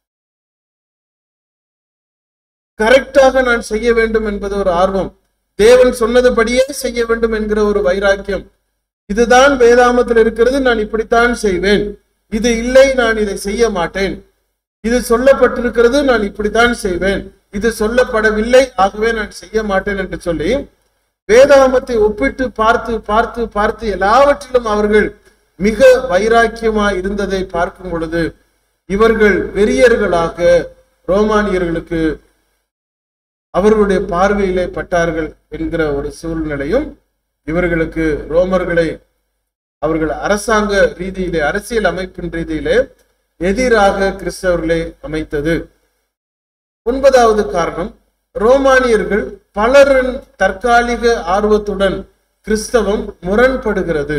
கரெக்டாக நான் செய்ய வேண்டும் என்பது ஒரு ஆர்வம் தேவன் சொன்னதுபடியே செய்ய வேண்டும் என்கிற ஒரு வைராக்கியம் இதுதான் வேதாமத்தில் இருக்கிறது நான் இப்படித்தான் செய்வேன் இது இல்லை நான் இதை செய்ய மாட்டேன் இது சொல்லப்பட்டிருக்கிறது நான் இப்படித்தான் செய்வேன் இது சொல்லப்படவில்லை ஆகவே நான் செய்ய மாட்டேன் என்று சொல்லி வேதாமத்தை ஒப்பிட்டு பார்த்து பார்த்து பார்த்து எல்லாவற்றிலும் அவர்கள் மிக வைராக்கியமாய் இருந்ததை பார்க்கும் பொழுது இவர்கள் வெறியர்களாக ரோமானியர்களுக்கு அவர்களுடைய பார்வையிலே பட்டார்கள் என்கிற ஒரு சூழ்நிலையும் இவர்களுக்கு ரோமர்களை அவர்கள் அரசாங்க ரீதியிலே அரசியல் அமைப்பின் ரீதியிலே எதிராக கிறிஸ்தவர்களை அமைத்தது ஒன்பதாவது காரணம் ரோமானியர்கள் பலரின் தற்காலிக ஆர்வத்துடன் கிறிஸ்தவம் முரண்படுகிறது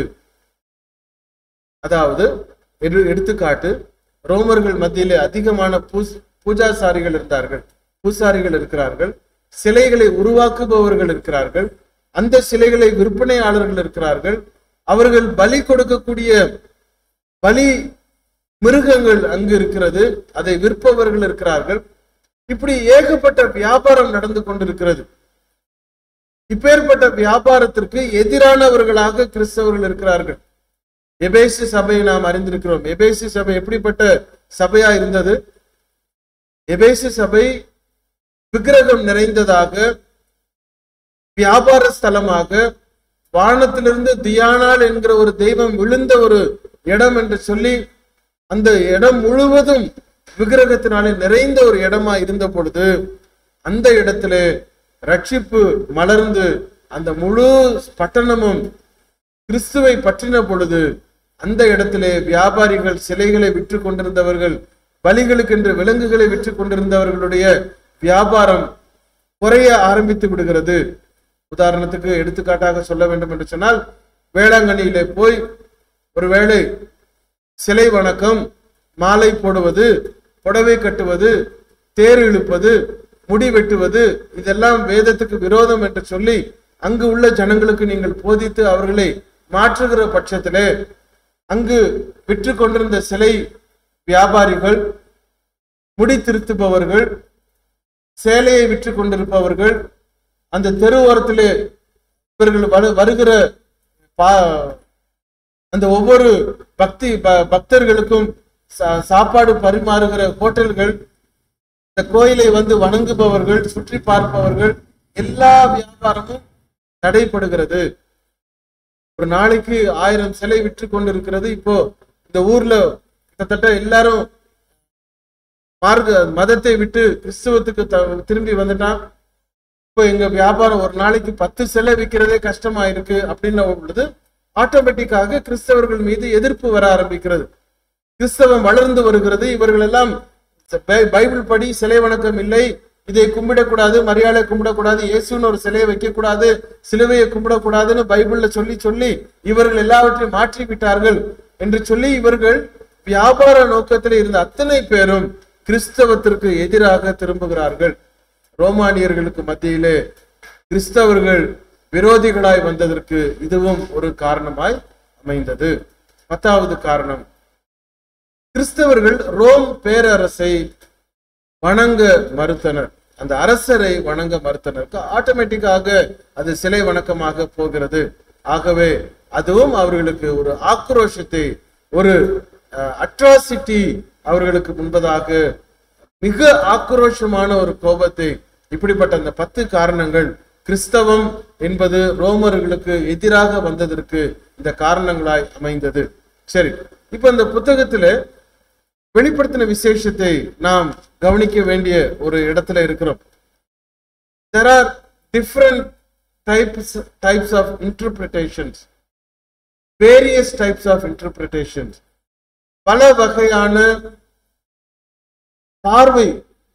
அதாவது எடு- எடுத்துக்காட்டு ரோமர்கள் மத்தியிலே அதிகமான பூஸ் பூஜாசாரிகள் இருந்தார்கள் பூசாரிகள் இருக்கிறார்கள் சிலைகளை உருவாக்குபவர்கள் இருக்கிறார்கள் அந்த சிலைகளை விற்பனையாளர்கள் இருக்கிறார்கள் அவர்கள் பலி கொடுக்கக்கூடிய பலி மிருகங்கள் அங்கு இருக்கிறது அதை விற்பவர்கள் இருக்கிறார்கள் இப்படி ஏகப்பட்ட வியாபாரம் நடந்து கொண்டிருக்கிறது இப்பேற்பட்ட வியாபாரத்திற்கு எதிரானவர்களாக கிறிஸ்தவர்கள் இருக்கிறார்கள் எபேசு சபையை நாம் அறிந்திருக்கிறோம் எபேசு சபை எப்படிப்பட்ட சபையா இருந்தது எபேசு சபை விக்கிரகம் நிறைந்ததாக வியாபார ஸ்தலமாக வானத்திலிருந்து தியானால் என்கிற ஒரு தெய்வம் விழுந்த ஒரு இடம் என்று சொல்லி அந்த இடம் முழுவதும் விக்கிரகத்தினாலே நிறைந்த ஒரு இடமா இருந்த பொழுது அந்த இடத்திலே ரட்சிப்பு மலர்ந்து அந்த முழு பட்டணமும் கிறிஸ்துவை பற்றின பொழுது அந்த இடத்திலே வியாபாரிகள் சிலைகளை விற்று கொண்டிருந்தவர்கள் பலிகளுக்கென்று விலங்குகளை விற்று கொண்டிருந்தவர்களுடைய வியாபாரம் குறைய ஆரம்பித்து விடுகிறது உதாரணத்துக்கு எடுத்துக்காட்டாக சொல்ல வேண்டும் என்று சொன்னால் வேளாங்கண்ணியிலே போய் ஒருவேளை சிலை வணக்கம் மாலை போடுவது புடவை கட்டுவது தேர் இழுப்பது முடி வெட்டுவது இதெல்லாம் வேதத்துக்கு விரோதம் என்று சொல்லி அங்கு உள்ள ஜனங்களுக்கு நீங்கள் போதித்து அவர்களை மாற்றுகிற பட்சத்திலே அங்கு விற்று கொண்டிருந்த சிலை வியாபாரிகள் முடி திருத்துபவர்கள் சேலையை விற்று கொண்டிருப்பவர்கள் அந்த தெருவோரத்திலே இவர்கள் வரு- வருகிற பா- அந்த ஒவ்வொரு பக்தி ப- பக்தர்களுக்கும் சா- சாப்பாடு பரிமாறுகிற ஹோட்டல்கள் இந்த கோயிலை வந்து வணங்குபவர்கள் சுற்றி பார்ப்பவர்கள் எல்லா வியாபாரமும் தடைப்படுகிறது ஒரு நாளைக்கு ஆயிரம் சிலை விற்று கொண்டிருக்கிறது இப்போ இந்த ஊர்ல கிட்டத்தட்ட எல்லாரும் மார்க்க மதத்தை விட்டு கிறிஸ்துவத்துக்கு த- திரும்பி வந்துட்டான் இப்போ எங்க வியாபாரம் ஒரு நாளைக்கு பத்து சிலை விற்கிறதே கஷ்டமா இருக்கு அப்படின்ன பொழுது ஆட்டோமேட்டிக்காக கிறிஸ்தவர்கள் மீது எதிர்ப்பு வர ஆரம்பிக்கிறது கிறிஸ்தவம் வளர்ந்து வருகிறது இவர்கள் எல்லாம் பை- பைபிள் படி சிலை வணக்கம் இல்லை இதை கும்பிடக்கூடாது மரியாதை கும்பிடக்கூடாது இயேசுன்னு ஒரு சிலையை வைக்கக்கூடாது சிலுவையை கும்பிடக்கூடாதுன்னு பைபிள்ல சொல்லி சொல்லி இவர்கள் எல்லாவற்றையும் மாற்றி விட்டார்கள் என்று சொல்லி இவர்கள் வியாபார நோக்கத்தில் இருந்த அத்தனை பேரும் கிறிஸ்தவத்திற்கு எதிராக திரும்புகிறார்கள் ரோமானியர்களுக்கு மத்தியிலே கிறிஸ்தவர்கள் விரோதிகளாய் வந்ததற்கு இதுவும் ஒரு காரணமாய் அமைந்தது பத்தாவது காரணம் கிறிஸ்தவர்கள் ரோம் பேரரசை வணங்க மறுத்தனர் அந்த அரசரை வணங்க மறுத்தனருக்கு ஆட்டோமேட்டிக்காக அது சிலை வணக்கமாக போகிறது ஆகவே அதுவும் அவர்களுக்கு ஒரு ஆக்ரோஷத்தை ஒரு அட்ராசிட்டி அவர்களுக்கு முன்பதாக மிக ஆக்ரோஷமான ஒரு கோபத்தை இப்படிப்பட்ட அந்த பத்து காரணங்கள் கிறிஸ்தவம் என்பது ரோமர்களுக்கு எதிராக வந்ததற்கு இந்த காரணங்களாய் அமைந்தது சரி இப்ப இந்த புத்தகத்துல வெளிப்படுத்தின விசேஷத்தை நாம் கவனிக்க வேண்டிய ஒரு இடத்துல இருக்கிறோம் there are different types types of interpretations various types of interpretations பல வகையான பார்வை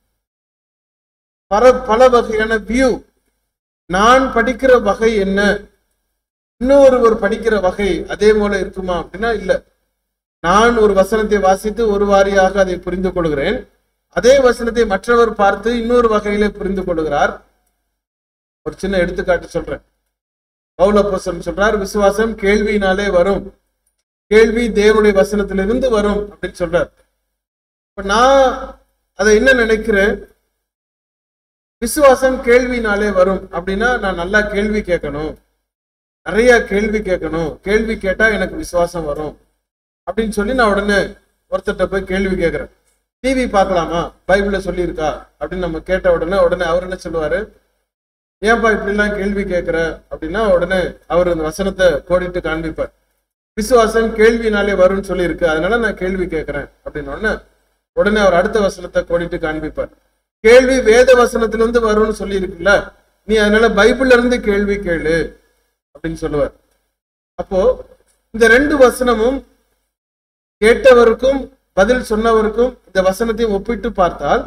பல பல வகையான வியூ நான் படிக்கிற வகை என்ன இன்னொருவர் படிக்கிற வகை அதே போல இருக்குமா அப்படின்னா இல்ல நான் ஒரு வசனத்தை வாசித்து ஒரு வாரியாக அதை புரிந்து கொள்கிறேன் அதே வசனத்தை மற்றவர் பார்த்து இன்னொரு வகையிலே புரிந்து கொள்கிறார் ஒரு சின்ன எடுத்துக்காட்டு சொல்றேன் பௌலப்போசன் சொல்றார் விசுவாசம் கேள்வியினாலே வரும் கேள்வி தேவனுடைய வசனத்திலிருந்து வரும் அப்படின்னு சொல்றார் இப்ப நான் அதை என்ன நினைக்கிறேன் விசுவாசம் கேள்வினாலே வரும் அப்படின்னா நான் நல்லா கேள்வி கேட்கணும் நிறைய கேள்வி கேட்கணும் கேள்வி கேட்டா எனக்கு விசுவாசம் வரும் அப்படின்னு சொல்லி நான் உடனே ஒருத்தர்கிட்ட போய் கேள்வி கேட்கிறேன் டிவி பார்க்கலாமா பைபிள்ல சொல்லியிருக்கா அப்படின்னு நம்ம கேட்ட உடனே உடனே அவர் என்ன சொல்லுவாரு ஏன்பா இப்படிலாம் கேள்வி கேட்கிற அப்படின்னா உடனே அவர் அந்த வசனத்தை கோடிட்டு காண்பிப்பார் விசுவாசம் கேள்வினாலே வரும்னு சொல்லியிருக்கு அதனால நான் கேள்வி கேட்கிறேன் அப்படின்னு உடனே உடனே அவர் அடுத்த வசனத்தை கோடிட்டு காண்பிப்பார் கேள்வி வேத வசனத்திலிருந்து வரும்னு சொல்லி இருக்குல்ல நீ அதனால பைபிள்ல இருந்து கேள்வி கேளு அப்படின்னு சொல்லுவார் அப்போ இந்த ரெண்டு வசனமும் கேட்டவருக்கும் பதில் சொன்னவருக்கும் இந்த வசனத்தையும் ஒப்பிட்டு பார்த்தால்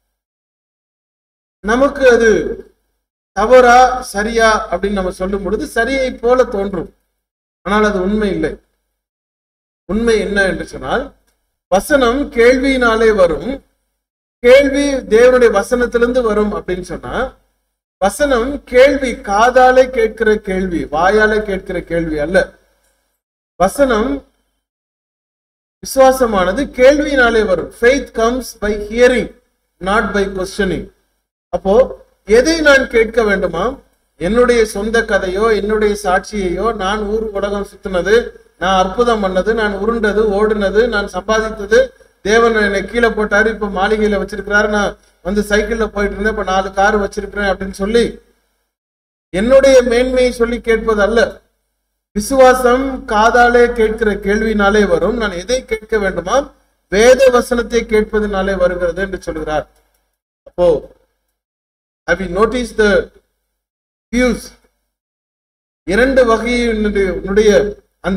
நமக்கு அது தவறா சரியா அப்படின்னு நம்ம சொல்லும் பொழுது சரியை போல தோன்றும் ஆனால் அது உண்மை இல்லை உண்மை என்ன என்று சொன்னால் வசனம் கேள்வியினாலே வரும் கேள்வி தேவனுடைய வசனத்திலிருந்து வரும் அப்படின்னு சொன்னா வசனம் கேள்வி காதாலே கேட்கிற கேள்வி வாயாலே கேட்கிற கேள்வி அல்ல வசனம் விசுவாசமானது கேள்வியினாலே வரும் faith comes by hearing not by questioning அப்போ எதை நான் கேட்க வேண்டுமா என்னுடைய சொந்த கதையோ என்னுடைய சாட்சியையோ நான் ஊர் உலகம் சுத்தினது நான் அற்புதம் பண்ணது நான் உருண்டது ஓடுனது நான் சம்பாதித்தது தேவன் என்னை கீழே போட்டாரு இப்ப மாளிகையில வச்சிருக்கிறாரு நான் வந்து சைக்கிள்ல போயிட்டு இருந்தேன் இப்ப நாலு கார் வச்சிருக்கிறேன் அப்படின்னு சொல்லி என்னுடைய மேன்மையை சொல்லி கேட்பது அல்ல விசுவாசம் காதாலே கேட்கிற கேள்வினாலே வரும் நான் எதை கேட்க வேண்டுமா வேத வசனத்தை கேட்பதனாலே வருகிறது என்று சொல்கிறார் அப்போ have you noticed the views இரண்டு வகையினுடைய அந்த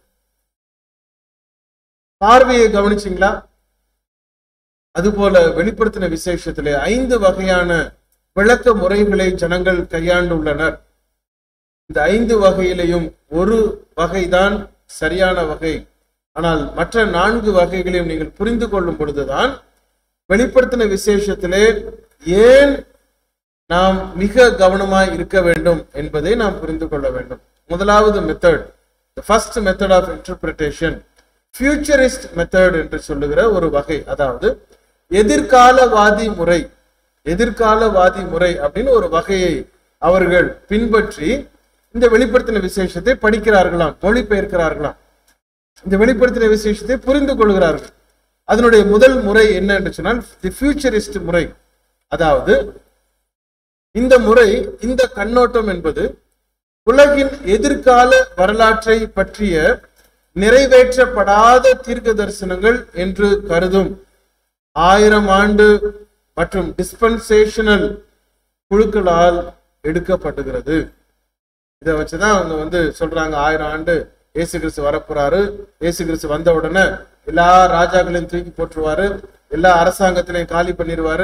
பார்வையை கவனிச்சிங்களா அதுபோல வெளிப்படுத்தின விசேஷத்திலே ஐந்து வகையான விளக்க முறைகளை ஜனங்கள் கையாண்டுள்ளனர் இந்த ஐந்து வகையிலையும் ஒரு வகைதான் சரியான வகை ஆனால் மற்ற நான்கு வகைகளையும் நீங்கள் புரிந்து கொள்ளும் பொழுதுதான் வெளிப்படுத்தின விசேஷத்திலே ஏன் நாம் மிக கவனமாய் இருக்க வேண்டும் என்பதை நாம் புரிந்து கொள்ள வேண்டும் முதலாவது method first method of interpretation futurist method என்று சொல்லுகிற ஒரு வகை அதாவது எதிர்காலவாதி முறை எதிர்காலவாதி முறை அப்படின்னு ஒரு வகையை அவர்கள் பின்பற்றி இந்த வெளிப்படுத்தின விசேஷத்தை படிக்கிறார்களாம் மொழிபெயர்க்கிறார்களாம் இந்த வெளிப்படுத்தின விசேஷத்தை புரிந்து கொள்கிறார்கள் அதனுடைய முதல் முறை என்ன என்று சொன்னால் தி ஃபியூச்சரிஸ்ட் முறை அதாவது இந்த முறை இந்த கண்ணோட்டம் என்பது உலகின் எதிர்கால வரலாற்றை பற்றிய நிறைவேற்றப்படாத தீர்க்க தரிசனங்கள் என்று கருதும் ஆயிரம் ஆண்டு மற்றும் டிஸ்பென்சேஷனல் குழுக்களால் எடுக்கப்படுகிறது இதை வச்சுதான் அவங்க வந்து சொல்றாங்க ஆயிரம் ஆண்டு இயேசு கிறிஸ்து வரப்போறாரு இயேசு கிறிஸ்து வந்த உடனே எல்லா ராஜாக்களையும் தூக்கி போட்டுருவாரு எல்லா அரசாங்கத்திலையும் காலி பண்ணிடுவாரு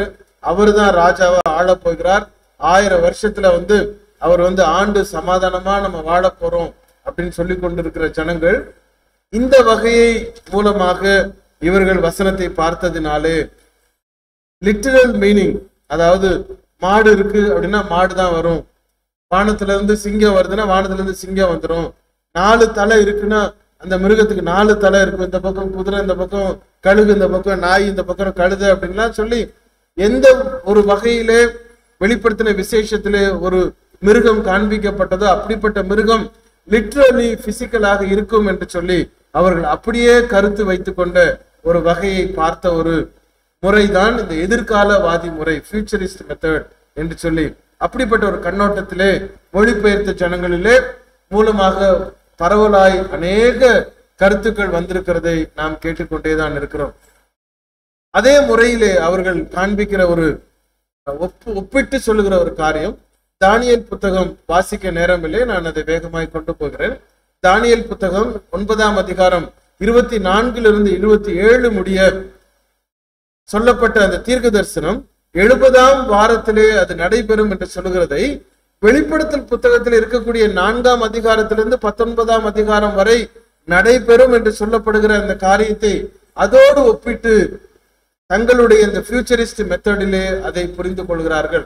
அவர்தான் ராஜாவா ஆளப் போகிறார் ஆயிரம் வருஷத்துல வந்து அவர் வந்து ஆண்டு சமாதானமா நம்ம வாழ போறோம் அப்படின்னு சொல்லி கொண்டிருக்கிற ஜனங்கள் இந்த வகையை மூலமாக இவர்கள் வசனத்தை பார்த்ததினாலே லிட்டரல் மீனிங் அதாவது மாடு இருக்கு அப்படின்னா மாடு தான் வரும் வானத்துல இருந்து சிங்கம் வருதுன்னா வானத்துல இருந்து சிங்கம் வந்துடும் நாலு தலை இருக்குன்னா அந்த மிருகத்துக்கு நாலு தலை இருக்கும் இந்த பக்கம் குதிரை இந்த பக்கம் கழுகு இந்த பக்கம் நாய் இந்த பக்கம் கழுது அப்படின்லாம் சொல்லி எந்த ஒரு வகையிலே வெளிப்படுத்தின விசேஷத்திலே ஒரு மிருகம் காண்பிக்கப்பட்டதோ அப்படிப்பட்ட மிருகம் லிட்ரலி பிசிக்கலாக இருக்கும் என்று சொல்லி அவர்கள் அப்படியே கருத்து வைத்துக்கொண்ட ஒரு வகையை பார்த்த ஒரு முறைதான் இந்த எதிர்காலவாதி முறை ஃபியூச்சரிஸ்ட் மெத்தட் என்று சொல்லி அப்படிப்பட்ட ஒரு கண்ணோட்டத்திலே மொழிபெயர்த்த ஜனங்களிலே மூலமாக பரவலாய் அநேக கருத்துக்கள் வந்திருக்கிறதை நாம் கேட்டுக்கொண்டேதான் இருக்கிறோம் அதே முறையிலே அவர்கள் காண்பிக்கிற ஒரு ஒப்பு ஒப்பிட்டு சொல்லுகிற ஒரு காரியம் தானியல் புத்தகம் வாசிக்க நேரமில்லை நான் அதை வேகமாய் கொண்டு போகிறேன் தானியல் புத்தகம் ஒன்பதாம் அதிகாரம் இருபத்தி நான்கிலிருந்து இருபத்தி ஏழு முடிய சொல்லப்பட்ட அந்த தீர்க்க தரிசனம் எழுபதாம் வாரத்திலே அது நடைபெறும் என்று சொல்லுகிறதை வெளிப்படுத்தல் புத்தகத்தில் இருக்கக்கூடிய நான்காம் அதிகாரத்திலிருந்து பத்தொன்பதாம் அதிகாரம் வரை நடைபெறும் என்று சொல்லப்படுகிற அந்த காரியத்தை அதோடு ஒப்பிட்டு தங்களுடைய இந்த ஃபியூச்சரிஸ்ட் மெத்தடிலே அதை புரிந்து கொள்கிறார்கள்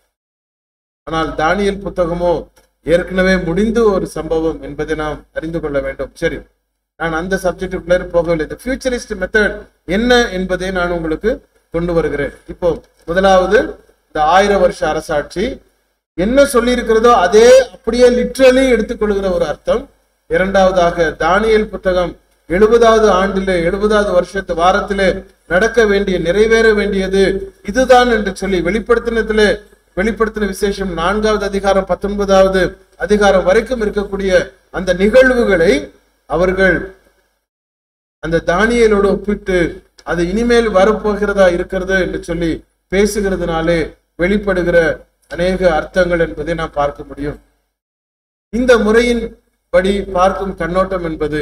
ஆனால் தானியல் புத்தகமோ ஏற்கனவே முடிந்து ஒரு சம்பவம் என்பதை நாம் அறிந்து கொள்ள வேண்டும் சரி நான் அந்த சப்ஜெக்டுக்குள்ளே போகவில்லை இந்த ஃபியூச்சரிஸ்ட் மெத்தட் என்ன என்பதை நான் உங்களுக்கு கொண்டு வருகிறேன் இப்போ முதலாவது இந்த ஆயிரம் வருஷ அரசாட்சி என்ன சொல்லி இருக்கிறதோ அதே அப்படியே லிட்ரலி எடுத்துக்கொள்கிற ஒரு அர்த்தம் இரண்டாவதாக தானியல் புத்தகம் எழுபதாவது ஆண்டிலே எழுபதாவது வருஷத்து வாரத்திலே நடக்க வேண்டிய நிறைவேற வேண்டியது இதுதான் என்று சொல்லி வெளிப்படுத்தினத்திலே வெளிப்படுத்தின விசேஷம் நான்காவது அதிகாரம் பத்தொன்பதாவது அதிகாரம் வரைக்கும் இருக்கக்கூடிய அந்த நிகழ்வுகளை அவர்கள் அந்த தானியலோடு ஒப்பிட்டு அது இனிமேல் வரப்போகிறதா இருக்கிறது என்று சொல்லி பேசுகிறதுனாலே வெளிப்படுகிற அநேக அர்த்தங்கள் என்பதை நாம் பார்க்க முடியும் இந்த முறையின் படி பார்க்கும் கண்ணோட்டம் என்பது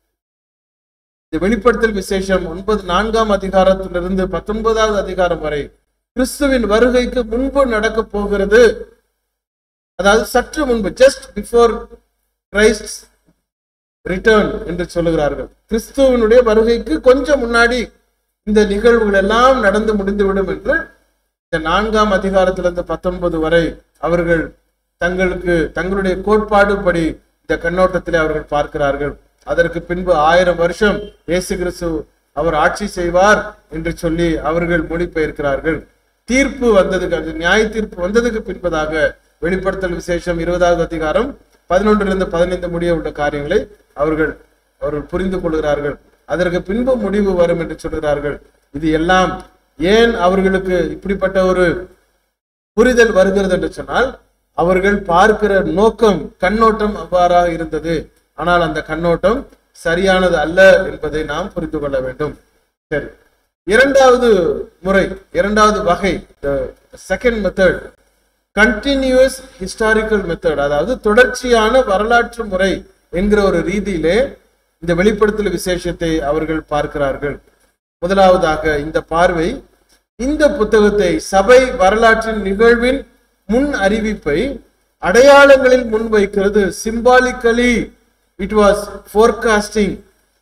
இந்த வெளிப்படுத்தல் விசேஷம் ஒன்பது நான்காம் அதிகாரத்திலிருந்து பத்தொன்பதாவது அதிகாரம் வரை கிறிஸ்துவின் வருகைக்கு முன்பு நடக்க போகிறது அதாவது சற்று முன்பு ஜஸ்ட் பிஃபோர் கிரைஸ்ட் ரிட்டர்ன் என்று சொல்லுகிறார்கள் கிறிஸ்துவனுடைய வருகைக்கு கொஞ்சம் முன்னாடி இந்த நிகழ்வுகள் எல்லாம் நடந்து முடிந்துவிடும் என்று இந்த நான்காம் அதிகாரத்திலிருந்து பத்தொன்பது வரை அவர்கள் தங்களுக்கு தங்களுடைய கோட்பாடு படி இந்த கண்ணோட்டத்திலே அவர்கள் பார்க்கிறார்கள் அதற்கு பின்பு ஆயிரம் வருஷம் இயேசு கிறிஸ்து அவர் ஆட்சி செய்வார் என்று சொல்லி அவர்கள் மொழிபெயர்க்கிறார்கள் தீர்ப்பு வந்ததுக்கு அது நியாய தீர்ப்பு வந்ததுக்கு பின்பதாக வெளிப்படுத்தல் விசேஷம் இருபதாவது அதிகாரம் பதினொன்றிலிருந்து பதினைந்து முடிய உள்ள காரியங்களை அவர்கள் அவர்கள் புரிந்து கொள்கிறார்கள் அதற்கு பின்பு முடிவு வரும் என்று சொல்கிறார்கள் இது எல்லாம் ஏன் அவர்களுக்கு இப்படிப்பட்ட ஒரு புரிதல் வருகிறது என்று சொன்னால் அவர்கள் பார்க்கிற நோக்கம் கண்ணோட்டம் அவ்வாறாக இருந்தது ஆனால் அந்த கண்ணோட்டம் சரியானது அல்ல என்பதை நாம் புரிந்து கொள்ள வேண்டும் சரி இரண்டாவது முறை இரண்டாவது வகை second method continuous historical method அதாவது தொடர்ச்சியான வரலாற்று முறை என்கிற ஒரு ரீதியிலே இந்த வெளிப்படுத்தல் விசேஷத்தை அவர்கள் பார்க்கிறார்கள் முதலாவதாக இந்த பார்வை இந்த புத்தகத்தை சபை வரலாற்றின் நிகழ்வின் முன் அறிவிப்பை அடையாளங்களில் முன்வைக்கிறது சிம்பாலிக்கலி இட் வாஸ் ஃபோர்காஸ்டிங்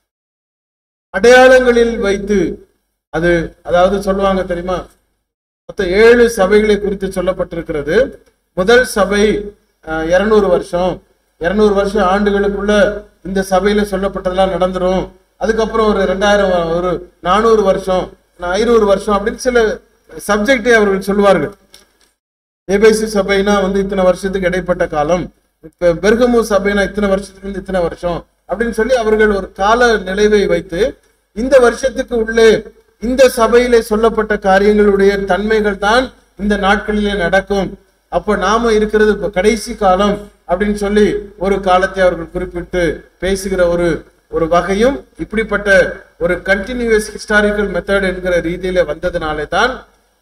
அடையாளங்களில் வைத்து அது அதாவது சொல்லுவாங்க தெரியுமா மொத்தம் ஏழு சபைகளை குறித்து சொல்லப்பட்டிருக்கிறது முதல் சபை இருநூறு வருஷம் இருநூறு வருஷம் ஆண்டுகளுக்குள்ள இந்த சபையில சொல்லப்பட்டதெல்லாம் நடந்துரும் அதுக்கப்புறம் ஒரு ரெண்டாயிரம் ஒரு நானூறு வருஷம் ஐநூறு வருஷம் அப்படின்னு சில சப்ஜெக்டை அவர்கள் சொல்லுவார்கள் ஏபேசி சபைனா வந்து இத்தனை வருஷத்துக்கு இடைப்பட்ட காலம் இப்ப பெர்கமு சபைனா இத்தனை வருஷத்துக்கு இருந்து இத்தனை வருஷம் அப்படின்னு சொல்லி அவர்கள் ஒரு கால நிலைவை வைத்து இந்த வருஷத்துக்கு உள்ளே இந்த சபையிலே சொல்லப்பட்ட காரியங்களுடைய தன்மைகள் தான் இந்த நாட்களிலே நடக்கும் அப்ப நாம இருக்கிறது இப்ப கடைசி காலம் அப்படின்னு சொல்லி ஒரு காலத்தை அவர்கள் குறிப்பிட்டு பேசுகிற ஒரு ஒரு வகையும் இப்படிப்பட்ட ஒரு கண்டினியூஸ் ஹிஸ்டாரிக்கல் மெத்தட் என்கிற ரீதியில வந்ததுனாலே தான்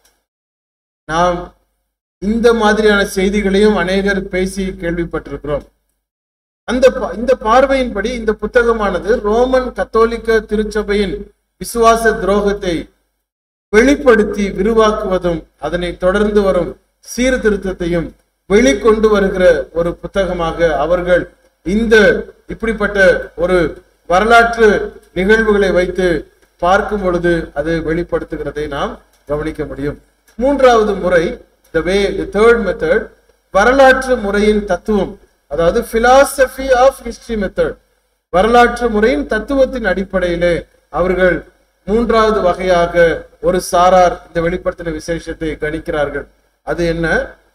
நாம் இந்த மாதிரியான செய்திகளையும் அநேகர் பேசி கேள்விப்பட்டிருக்கிறோம் அந்த இந்த பார்வையின்படி இந்த புத்தகமானது ரோமன் கத்தோலிக்க திருச்சபையின் விசுவாச துரோகத்தை வெளிப்படுத்தி விரிவாக்குவதும் அதனை தொடர்ந்து வரும் சீர்திருத்தத்தையும் வெளிக்கொண்டு வருகிற ஒரு புத்தகமாக அவர்கள் இந்த இப்படிப்பட்ட ஒரு வரலாற்று நிகழ்வுகளை வைத்து பார்க்கும் பொழுது அது வெளிப்படுத்துகிறதை நாம் கவனிக்க முடியும் மூன்றாவது முறை த வே தி தேர்ட் மெத்தட் வரலாற்று முறையின் தத்துவம் அதாவது பிலாசபி ஆஃப் ஹிஸ்டரி மெத்தட் வரலாற்று முறையின் தத்துவத்தின் அடிப்படையிலே அவர்கள் மூன்றாவது வகையாக ஒரு சாரார் இந்த வெளிப்படுத்தின விசேஷத்தை கணிக்கிறார்கள் அது என்ன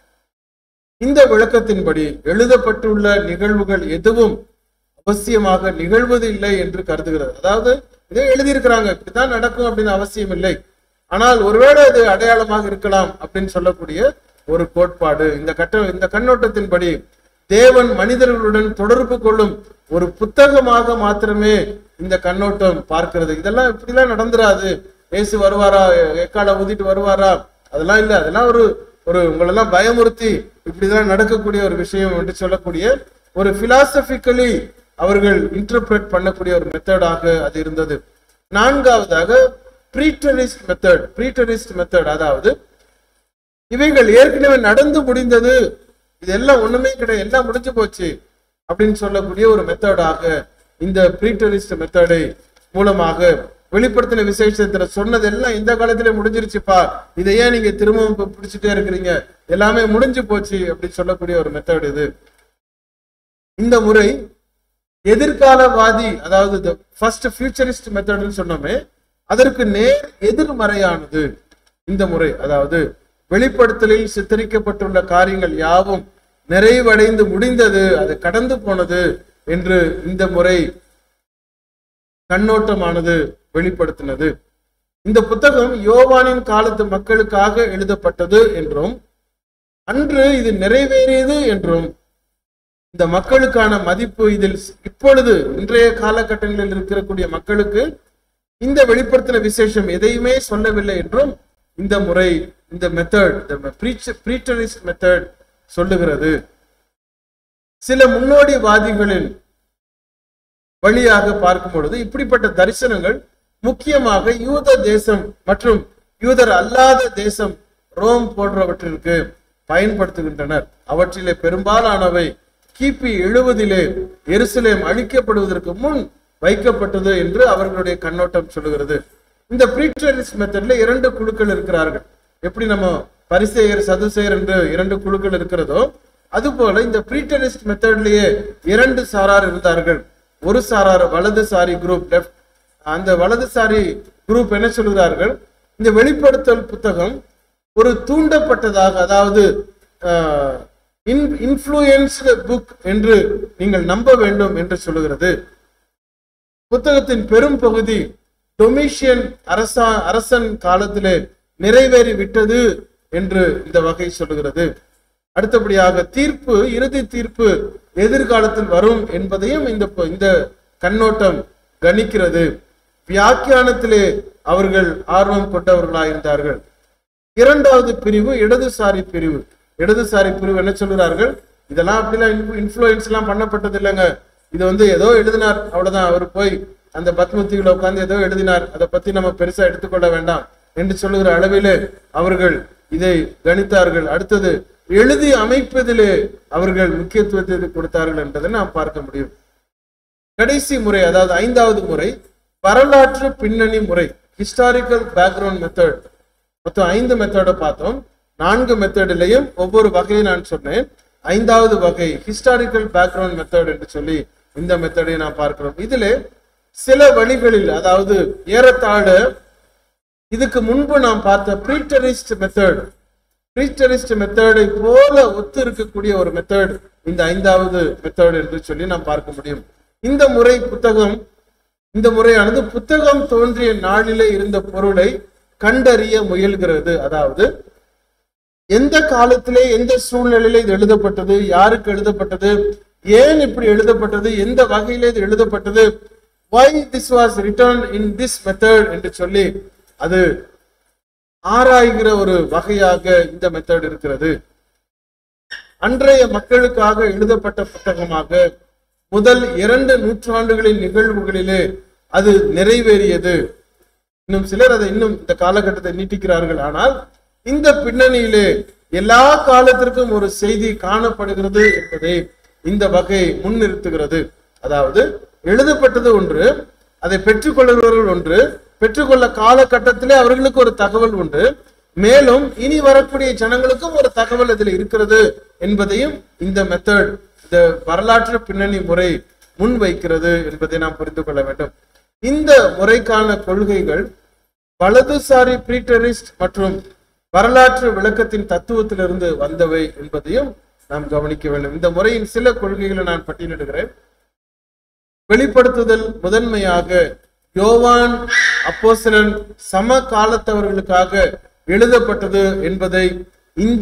இந்த விளக்கத்தின்படி எழுதப்பட்டுள்ள நிகழ்வுகள் எதுவும் அவசியமாக நிகழ்வது இல்லை என்று கருதுகிறது அதாவது இதை எழுதியிருக்கிறாங்க இப்படிதான் நடக்கும் அப்படின்னு அவசியம் இல்லை ஆனால் ஒருவேளை அது அடையாளமாக இருக்கலாம் அப்படின்னு சொல்லக்கூடிய ஒரு கோட்பாடு இந்த கட்ட இந்த கண்ணோட்டத்தின்படி தேவன் மனிதர்களுடன் தொடர்பு கொள்ளும் ஒரு புத்தகமாக மாத்திரமே இந்த கண்ணோட்டம் பார்க்கிறது இதெல்லாம் இப்படிலாம் நடந்துராது இயேசு வருவாரா எக்கால ஊதிட்டு வருவாரா அதெல்லாம் இல்ல அதெல்லாம் ஒரு ஒரு உங்களெல்லாம் பயமுறுத்தி இப்படிதான் நடக்கக்கூடிய ஒரு விஷயம் என்று சொல்லக்கூடிய ஒரு பிலாசபிக்கலி அவர்கள் இன்டர்பிரேட் பண்ணக்கூடிய ஒரு மெத்தடாக அது இருந்தது நான்காவதாக ப்ரீட்டரிஸ்ட் மெத்தட் ப்ரீட்டரிஸ்ட் மெத்தட் அதாவது இவைகள் ஏற்கனவே நடந்து முடிந்தது இதெல்லாம் ஒண்ணுமே கிடையாது எல்லாம் முடிஞ்சு போச்சு அப்படின்னு சொல்லக்கூடிய ஒரு மெத்தடாக இந்த ப்ரீட்டரிஸ்ட் மெத்தடை மூலமாக வெளிப்படுத்தின விசேஷத்துல சொன்னது எல்லாம் இந்த காலத்திலே முடிஞ்சிருச்சுப்பா இதை ஏன் நீங்க திரும்பவும் இப்ப பிடிச்சிட்டே இருக்கிறீங்க எல்லாமே முடிஞ்சு போச்சு அப்படின்னு சொல்லக்கூடிய ஒரு மெத்தட் இது இந்த முறை எதிர்காலவாதி அதாவது ஃபர்ஸ்ட் ஃபியூச்சரிஸ்ட் மெத்தட்னு சொன்னோமே அதற்கு நேர் எதிர்மறையானது இந்த முறை அதாவது வெளிப்படுத்தலில் சித்தரிக்கப்பட்டுள்ள காரியங்கள் யாவும் நிறைவடைந்து முடிந்தது அது கடந்து போனது என்று இந்த முறை கண்ணோட்டமானது வெளிப்படுத்தினது இந்த புத்தகம் யோவானின் காலத்து மக்களுக்காக எழுதப்பட்டது என்றும் அன்று இது நிறைவேறியது என்றும் இந்த மக்களுக்கான மதிப்பு இதில் இப்பொழுது இன்றைய காலகட்டங்களில் இருக்கக்கூடிய மக்களுக்கு இந்த வெளிப்படுத்தின விசேஷம் எதையுமே சொல்லவில்லை என்றும் இந்த முறை இந்த மெத்தட் ப்ரீட்டரிஸ்ட் மெத்தட் சொல்லுகிறது சில முன்னோடிவாதிகளின் வழியாக பார்க்கும் பொழுது இப்படிப்பட்ட தரிசனங்கள் முக்கியமாக யூத தேசம் மற்றும் யூதர் அல்லாத தேசம் ரோம் போன்றவற்றிற்கு பயன்படுத்துகின்றனர் அவற்றிலே பெரும்பாலானவை கிபி எழுபதிலே எருசலேம் அழிக்கப்படுவதற்கு முன் வைக்கப்பட்டது என்று அவர்களுடைய கண்ணோட்டம் சொல்லுகிறது இந்த ப்ரீட்டரிஸ் மெத்தட்ல இரண்டு குழுக்கள் இருக்கிறார்கள் எப்படி நம்ம பரிசெயர் சதுசெயர் என்று இரண்டு குழுக்கள் இருக்கிறதோ அதுபோல இந்த ப்ரீட்டரிஸ்ட் மெத்தட்லயே இரண்டு சாரார் இருந்தார்கள் ஒரு சாரார் வலதுசாரி குரூப் லெஃப்ட் அந்த வலதுசாரி குரூப் என்ன சொல்கிறார்கள் இந்த வெளிப்படுத்தல் புத்தகம் ஒரு தூண்டப்பட்டதாக அதாவது இன்ஃப்ளூயன்ஸ்டு புக் என்று நீங்கள் நம்ப வேண்டும் என்று சொல்லுகிறது புத்தகத்தின் பெரும் பகுதி டொமிஷியன் அரசா அரசன் காலத்திலே நிறைவேறி விட்டது என்று இந்த வகை சொல்லுகிறது அடுத்தபடியாக தீர்ப்பு இறுதி தீர்ப்பு எதிர்காலத்தில் வரும் என்பதையும் இந்த இந்த கண்ணோட்டம் கணிக்கிறது வியாக்கியானத்திலே அவர்கள் ஆர்வம் கொண்டவர்களாயிருந்தார்கள் இரண்டாவது பிரிவு இடதுசாரி பிரிவு இடதுசாரி பிரிவு என்ன சொல்கிறார்கள் இதெல்லாம் அப்படிலாம் இன்ஃபுளுயன்ஸ் எல்லாம் பண்ணப்பட்டது இல்லைங்க இது வந்து ஏதோ எழுதினார் அவ்வளவுதான் அவர் போய் அந்த பத்மத்திகளை உட்கார்ந்து ஏதோ எழுதினார் அதை பத்தி நம்ம பெருசா எடுத்துக்கொள்ள வேண்டாம் என்று சொல்லுகிற அளவிலே அவர்கள் இதை கணித்தார்கள் அடுத்தது எழுதி அமைப்பதிலே அவர்கள் முக்கியத்துவத்தை கொடுத்தார்கள் என்பதை நாம் பார்க்க முடியும் கடைசி முறை அதாவது ஐந்தாவது முறை வரலாற்று பின்னணி முறை ஹிஸ்டாரிக்கல் பேக்ரவுண்ட் மெத்தட் மொத்தம் ஐந்து மெத்தடை பார்த்தோம் நான்கு மெத்தடிலையும் ஒவ்வொரு வகையை நான் சொன்னேன் ஐந்தாவது வகை ஹிஸ்டாரிக்கல் பேக்ரவுண்ட் மெத்தட் என்று சொல்லி இந்த மெத்தடை நாம் பார்க்கிறோம் இதிலே சில வழிகளில் அதாவது ஏறத்தாழ இதுக்கு முன்பு நாம் பார்த்த ப்ரீட்டரிஸ்ட் மெத்தட் ப்ரீட்டரிஸ்ட் மெத்தடை போல ஒத்து இருக்கக்கூடிய ஒரு மெத்தட் இந்த ஐந்தாவது மெத்தட் என்று சொல்லி நாம் பார்க்க முடியும் இந்த முறை புத்தகம் இந்த முறையானது புத்தகம் தோன்றிய நாளிலே இருந்த பொருளை கண்டறிய முயல்கிறது அதாவது எந்த காலத்திலே எந்த சூழ்நிலையில இது எழுதப்பட்டது யாருக்கு எழுதப்பட்டது ஏன் இப்படி எழுதப்பட்டது எந்த வகையில இது எழுதப்பட்டது why this was written in this method என்று சொல்லி அது ஆராய்கிற ஒரு வகையாக இந்த மெத்தட் இருக்கிறது அன்றைய மக்களுக்காக எழுதப்பட்ட புத்தகமாக முதல் இரண்டு நூற்றாண்டுகளின் நிகழ்வுகளிலே அது நிறைவேறியது இன்னும் சிலர் அதை இன்னும் இந்த காலகட்டத்தை நீட்டிக்கிறார்கள் ஆனால் இந்த பின்னணியிலே எல்லா காலத்திற்கும் ஒரு செய்தி காணப்படுகிறது என்பதை இந்த வகை முன்னிறுத்துகிறது அதாவது எழுதப்பட்டது ஒன்று அதை பெற்றுக்கொள்கிறவர்கள் ஒன்று பெற்றுக்கொள்ள காலகட்டத்திலே அவர்களுக்கு ஒரு தகவல் உண்டு மேலும் இனி வரக்கூடிய ஜனங்களுக்கும் ஒரு தகவல் இதில் இருக்கிறது என்பதையும் இந்த மெத்தட் இந்த வரலாற்று பின்னணி முறை முன்வைக்கிறது என்பதை நாம் புரிந்து கொள்ள வேண்டும் இந்த முறைக்கான கொள்கைகள் வலதுசாரி பிரீட்டரிஸ்ட் மற்றும் வரலாற்று விளக்கத்தின் தத்துவத்திலிருந்து வந்தவை என்பதையும் நாம் கவனிக்க வேண்டும் இந்த முறையின் சில கொள்கைகளை நான் பட்டியலிடுகிறேன் வெளிப்படுத்துதல் முதன்மையாக யோவான் அப்போஸ்தலன் சம காலத்தவர்களுக்காக எழுதப்பட்டது என்பதை இந்த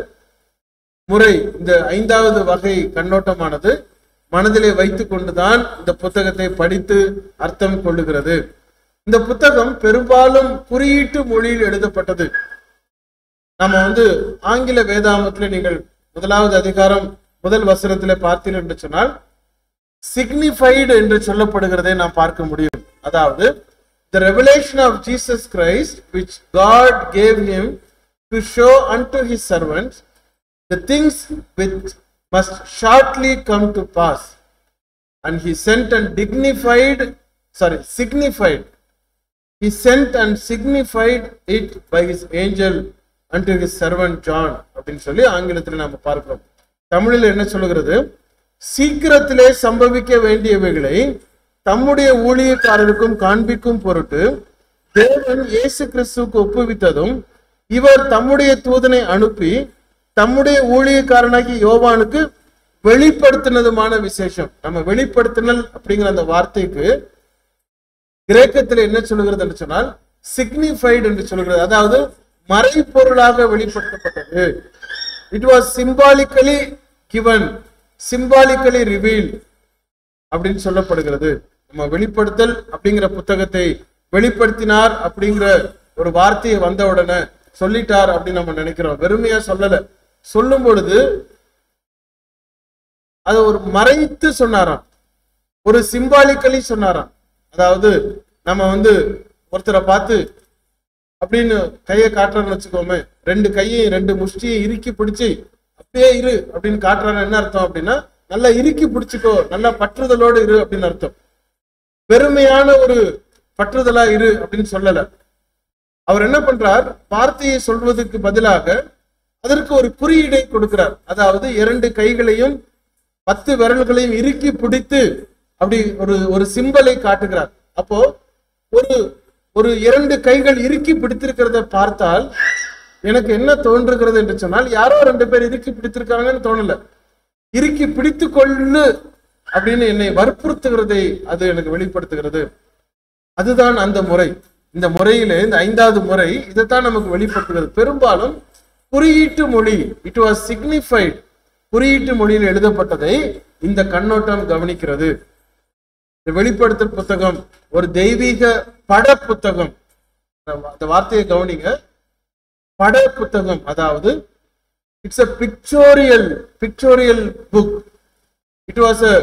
முறை இந்த ஐந்தாவது வகை கண்ணோட்டமானது மனதிலே வைத்துக் கொண்டுதான் இந்த புத்தகத்தை படித்து அர்த்தம் கொள்ளுகிறது இந்த புத்தகம் பெரும்பாலும் குறியீட்டு மொழியில் எழுதப்பட்டது நம்ம வந்து ஆங்கில வேதாமத்துல நீங்கள் முதலாவது அதிகாரம் முதல் வசனத்திலே பார்த்தீர்கள் என்று சொன்னால் சிக்னிஃபைடு என்று சொல்லப்படுகிறதை நாம் பார்க்க முடியும் அதாவது the revelation of Jesus Christ which God gave him to show unto his servants the things which must shortly come to pass and he sent and dignified sorry signified he sent and signified it by his angel unto his servant John அப்படின்னு சொல்லி ஆங்கிலத்தில் நாம பார்க்கிறோம் தமிழில் என்ன சொல்லுகிறது சீக்கிரத்திலே சம்பவிக்க வேண்டியவைகளை தம்முடைய ஊழியக்காரருக்கும் காண்பிக்கும் பொருட்டு தேவன் இயேசு கிறிஸ்துவுக்கு ஒப்புவித்ததும் இவர் தம்முடைய தூதனை அனுப்பி தம்முடைய ஊழியக்காரனாகி யோவானுக்கு வெளிப்படுத்தினதுமான விசேஷம் நம்ம வெளிப்படுத்தினல் அப்படிங்கிற அந்த வார்த்தைக்கு கிரேக்கத்தில் என்ன சொல்லுகிறது என்று சொன்னால் சிக்னிஃபைடு என்று சொல்கிறது அதாவது மறைப்பொருளாக வெளிப்படுத்தப்பட்டது it was symbolically given symbolically reveal அப்படின்னு சொல்லப்படுகிறது நம்ம வெளிப்படுத்தல் அப்படிங்கிற புத்தகத்தை வெளிப்படுத்தினார் அப்படிங்கிற ஒரு வார்த்தையை வந்த உடனே சொல்லிட்டார் அப்படின்னு நம்ம நினைக்கிறோம் வெறுமையா சொல்லல சொல்லும் பொழுது அது ஒரு மறைத்து சொன்னாராம் ஒரு சிம்பாலிக்கலி சொன்னாராம் அதாவது நம்ம வந்து ஒருத்தரை பார்த்து அப்படின்னு கையை காட்டுறோம்னு வச்சுக்கோமே ரெண்டு கையை ரெண்டு முஷ்டியை இறுக்கி பிடிச்சி அப்படியே இரு அப்படின்னு காட்டுறாரு என்ன அர்த்தம் அப்படின்னா நல்லா இறுக்கி பிடிச்சிக்கோ நல்லா பற்றுதலோடு இரு அப்படின்னு அர்த்தம் பெருமையான ஒரு பற்றுதலா இரு அப்படின்னு சொல்லல அவர் என்ன பண்றார் வார்த்தையை சொல்வதற்கு பதிலாக அதற்கு ஒரு குறியீடை கொடுக்கிறார் அதாவது இரண்டு கைகளையும் பத்து விரல்களையும் இறுக்கி பிடித்து அப்படி ஒரு ஒரு சிம்பலை காட்டுகிறார் அப்போ ஒரு ஒரு இரண்டு கைகள் இறுக்கி பிடித்திருக்கிறத பார்த்தால் எனக்கு என்ன தோன்றுகிறது என்று சொன்னால் யாரோ ரெண்டு பேர் இறுக்கி பிடித்திருக்காங்கன்னு தோணல இறுக்கி பிடித்து கொள்ளு அப்படின்னு என்னை வற்புறுத்துகிறதை அது எனக்கு வெளிப்படுத்துகிறது அதுதான் அந்த முறை இந்த முறையிலே இந்த ஐந்தாவது முறை இதைத்தான் நமக்கு வெளிப்படுத்துகிறது பெரும்பாலும் குறியீட்டு மொழி இட் வாஸ் சிக்னிஃபைட் குறியீட்டு மொழியில் எழுதப்பட்டதை இந்த கண்ணோட்டம் கவனிக்கிறது இந்த வெளிப்படுத்தல் புத்தகம் ஒரு தெய்வீக பட புத்தகம் அந்த வார்த்தையை கவனிங்க பட புத்தகம் அதாவது it's a pictorial pictorial book it was a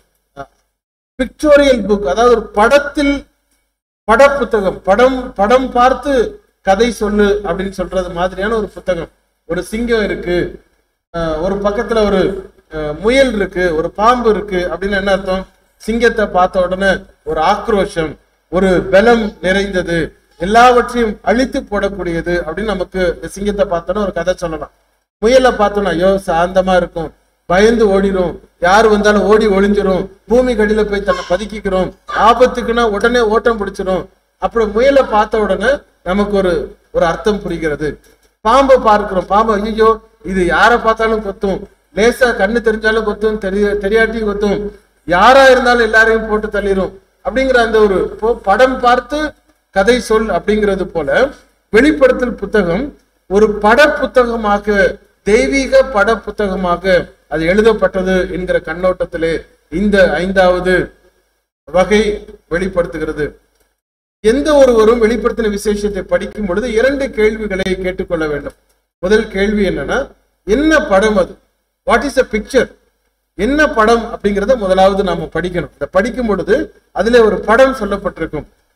pictorial book அதாவது ஒரு படத்தில் பட புத்தகம் படம் படம் பார்த்து கதை சொல்லு அப்படின்னு சொல்றது மாதிரியான ஒரு புத்தகம் ஒரு சிங்கம் இருக்கு அஹ் ஒரு பக்கத்துல ஒரு அஹ், முயல் இருக்கு ஒரு பாம்பு இருக்கு அப்படின்னு என்ன அர்த்தம் சிங்கத்தை பார்த்த உடனே ஒரு ஆக்ரோஷம் ஒரு பலம் நிறைந்தது எல்லாவற்றையும் அழித்து போடக்கூடியது அப்படின்னு நமக்கு இந்த சிங்கத்தை பார்த்தோன்னா ஒரு கதை சொல்லலாம் முயலை பார்த்தோன்னா ஐயோ சாந்தமா இருக்கும் பயந்து ஓடிரும் யார் வந்தாலும் ஓடி ஒளிஞ்சிரும் பூமி கடியில போய் தன்னை பதுக்கிக்கிறோம் ஆபத்துக்குன்னா உடனே ஓட்டம் பிடிச்சிரும் அப்புறம் முயலை பார்த்த உடனே நமக்கு ஒரு ஒரு அர்த்தம் புரிகிறது பாம்பை பார்க்கிறோம் பாம்பு ஐயோ இது யாரை பார்த்தாலும் கொத்தும் லேசா கண்ணு தெரிஞ்சாலும் கொத்தும் தெரிய தெரியாட்டியும் கொத்தும் யாரா இருந்தாலும் எல்லாரையும் போட்டு தள்ளிரும் அப்படிங்கிற அந்த ஒரு இப்போ படம் பார்த்து கதை சொல் அப்படிங்கிறது போல வெளிப்படுத்தல் புத்தகம் ஒரு பட புத்தகமாக தெய்வீக பட புத்தகமாக அது எழுதப்பட்டது என்கிற கண்ணோட்டத்திலே இந்த ஐந்தாவது வகை வெளிப்படுத்துகிறது எந்த ஒருவரும் வெளிப்படுத்தின விசேஷத்தை படிக்கும் பொழுது இரண்டு கேள்விகளை கேட்டுக்கொள்ள வேண்டும் முதல் கேள்வி என்னன்னா என்ன படம் அது வாட் இஸ் அ பிக்சர் என்ன படம் அப்படிங்கறத முதலாவது நாம படிக்கணும் இதை படிக்கும் பொழுது அதுல ஒரு படம் சொல்லப்பட்டிருக்கும்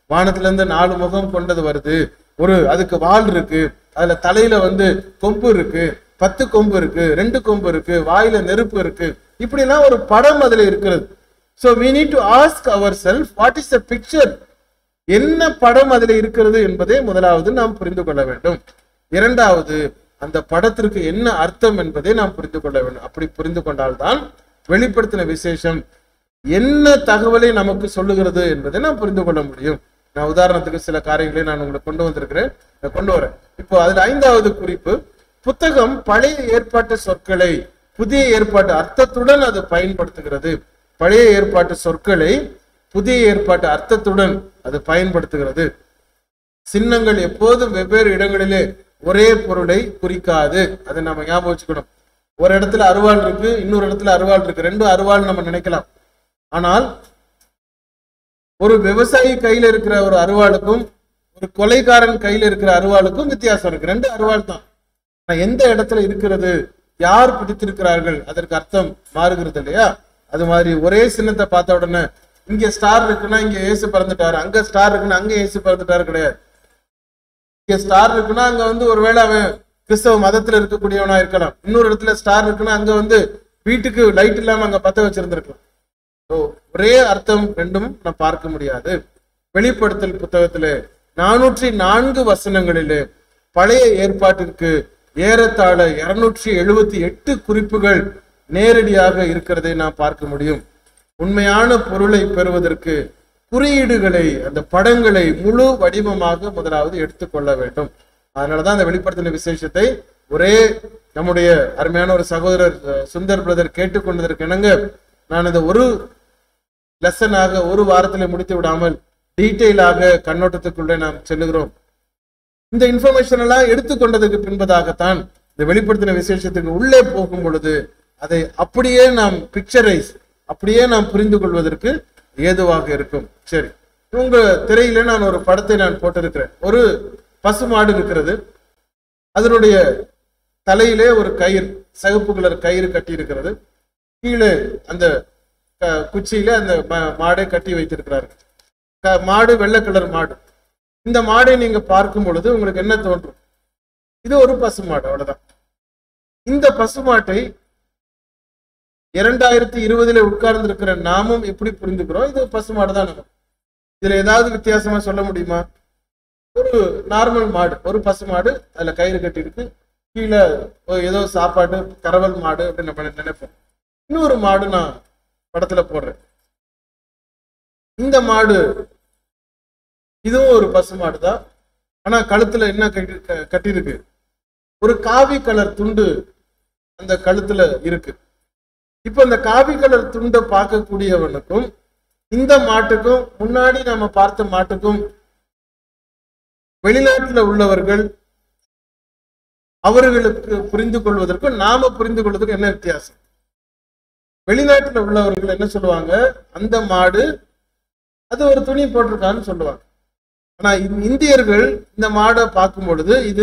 வானத்துல இருந்து நாலு முகம் கொண்டது வருது ஒரு அதுக்கு வால் இருக்கு அதுல தலையில வந்து கொம்பு இருக்கு பத்து கொம்பு இருக்கு ரெண்டு கொம்பு இருக்கு வாயில நெருப்பு இருக்கு இப்படிலாம் ஒரு படம் அதுல இருக்கிறது so we need to ask ourselves what is the picture என்ன படம் அதில் இருக்கிறது என்பதை முதலாவது நாம் புரிந்து கொள்ள வேண்டும் இரண்டாவது அந்த படத்திற்கு என்ன அர்த்தம் என்பதை நாம் புரிந்து கொள்ள வேண்டும் அப்படி புரிந்து கொண்டால்தான் வெளிப்படுத்தின விசேஷம் என்ன தகவலை நமக்கு சொல்லுகிறது என்பதை நாம் புரிந்து கொள்ள முடியும் நான் உதாரணத்துக்கு சில காரியங்களை நான் உங்களுக்கு கொண்டு வந்திருக்கிறேன் நான் கொண்டு வரேன் இப்போ அதுல ஐந்தாவது குறிப்பு புத்தகம் பழைய ஏற்பாட்டு சொற்களை புதிய ஏற்பாட்டு அர்த்தத்துடன் அது பயன்படுத்துகிறது பழைய ஏற்பாட்டு சொற்களை புதிய ஏற்பாட்டு அர்த்தத்துடன் அது பயன்படுத்துகிறது சின்னங்கள் எப்போதும் வெவ்வேறு இடங்களிலே ஒரே பொருளை குறிக்காது அதை நம்ம ஞாபகம் வச்சுக்கணும் ஒரு இடத்துல அருவாள் இருக்கு இன்னொரு இடத்துல அருவாள் இருக்கு ரெண்டும் அருவாள் நம்ம நினைக்கலாம் ஆனால் ஒரு விவசாயி கையில இருக்கிற ஒரு அருவாளுக்கும் ஒரு கொலைகாரன் கையில இருக்கிற அருவாளுக்கும் வித்தியாசம் இருக்கு ரெண்டு அருவாள் தான் ஆனா எந்த இடத்துல இருக்கிறது யார் பிடித்திருக்கிறார்கள் அதற்கு அர்த்தம் மாறுகிறது இல்லையா அது மாதிரி ஒரே சின்னத்தை பார்த்த உடனே இங்க ஸ்டார் இருக்குன்னா இங்க ஏசு பிறந்துட்டாரு அங்க ஸ்டார் இருக்குன்னா அங்க ஏசு பிறந்துட்டாரு கிடையாது இங்க ஸ்டார் இருக்குன்னா அங்க வந்து ஒருவேளை அவன் கிறிஸ்தவ மதத்துல இருக்கக்கூடியவனா இருக்கலாம் இன்னொரு இடத்துல ஸ்டார் இருக்குன்னா அங்க வந்து வீட்டுக்கு லைட் இல்லாம அங்க பத்த வச்சிருந்திருக்கலாம் So, ஒரே அர்த்தம் ரெண்டும் நான் பார்க்க முடியாது வெளிப்படுத்தல் புத்தகத்திலே நானூற்றி நான்கு வசனங்களிலே பழைய ஏற்பாட்டிற்கு ஏறத்தாழ இருநூற்றி எழுபத்தி எட்டு குறிப்புகள் நேரடியாக இருக்கிறதை நாம் பார்க்க முடியும் உண்மையான பொருளை பெறுவதற்கு குறியீடுகளை அந்த படங்களை முழு வடிவமாக முதலாவது எடுத்துக்கொள்ள வேண்டும் அதனாலதான் அந்த வெளிப்படுத்தின விசேஷத்தை ஒரே நம்முடைய அருமையான ஒரு சகோதரர் அஹ், சுந்தர் பிரதர் கேட்டுக்கொண்டதற்கு இணங்க நான் இந்த ஒரு லெசனாக ஒரு வாரத்திலே முடித்து விடாமல் டீட்டெயிலாக கண்ணோட்டத்துக்குள்ளே நாம் செல்லுகிறோம் இந்த இன்ஃபர்மேஷன் எல்லாம் எடுத்துக்கொண்டதுக்கு பின்பதாகத்தான் இந்த வெளிப்படுத்தின விசேஷத்துக்கு உள்ளே போகும் பொழுது அதை அப்படியே நாம் பிக்சரைஸ் அப்படியே நாம் புரிந்து கொள்வதற்கு ஏதுவாக இருக்கும் சரி உங்க திரையில நான் ஒரு படத்தை நான் போட்டிருக்கிறேன் ஒரு பசுமாடு இருக்கிறது அதனுடைய தலையிலே ஒரு கயிறு சிகப்பு கலர் கயிறு கட்டி இருக்கிறது கீழே அந்த க- குச்சியில அந்த ம- மாடை கட்டி வைத்திருக்கிறார்கள் க- மாடு வெள்ளை கலர் மாடு இந்த மாடை நீங்க பார்க்கும் பொழுது உங்களுக்கு என்ன தோன்றும் இது ஒரு பசுமாடு அவ்வளவுதான் இந்த பசுமாட்டை இரண்டாயிரத்தி இருபதுல உட்கார்ந்து இருக்கிற நாமும் எப்படி புரிந்துக்கிறோம் இது பசுமாடு தான் நம்ம இதுல ஏதாவது வித்தியாசமா சொல்ல முடியுமா ஒரு நார்மல் மாடு ஒரு பசுமாடு அதுல கயிறு கட்டி இருக்கு கீழே ஒரு ஏதோ சாப்பாடு கறவல் மாடு அப்படின்னு நம்ம நினைப்போம் இன்னொரு மாடு நான் படத்துல போடுறேன் இந்த மாடு இதுவும் ஒரு பசுமாடு தான் ஆனா கழுத்துல என்ன கட்டி க- கட்டியிருக்கு ஒரு காவி கலர் துண்டு அந்த கழுத்துல இருக்கு இப்ப இந்த காவி கலர் துண்டை பார்க்கக்கூடியவனுக்கும் இந்த மாட்டுக்கும் முன்னாடி நம்ம பார்த்த மாட்டுக்கும் வெளிநாட்டுல உள்ளவர்கள் அவர்களுக்கு புரிந்து கொள்வதற்கும் நாம புரிந்து கொள்வதற்கும் என்ன வித்தியாசம் வெளிநாட்டுல உள்ளவர்கள் என்ன சொல்லுவாங்க அந்த மாடு அது ஒரு துணி போட்டிருக்கான்னு சொல்லுவாங்க ஆனா இந்த இந்தியர்கள் இந்த மாடை பார்க்கும் பொழுது இது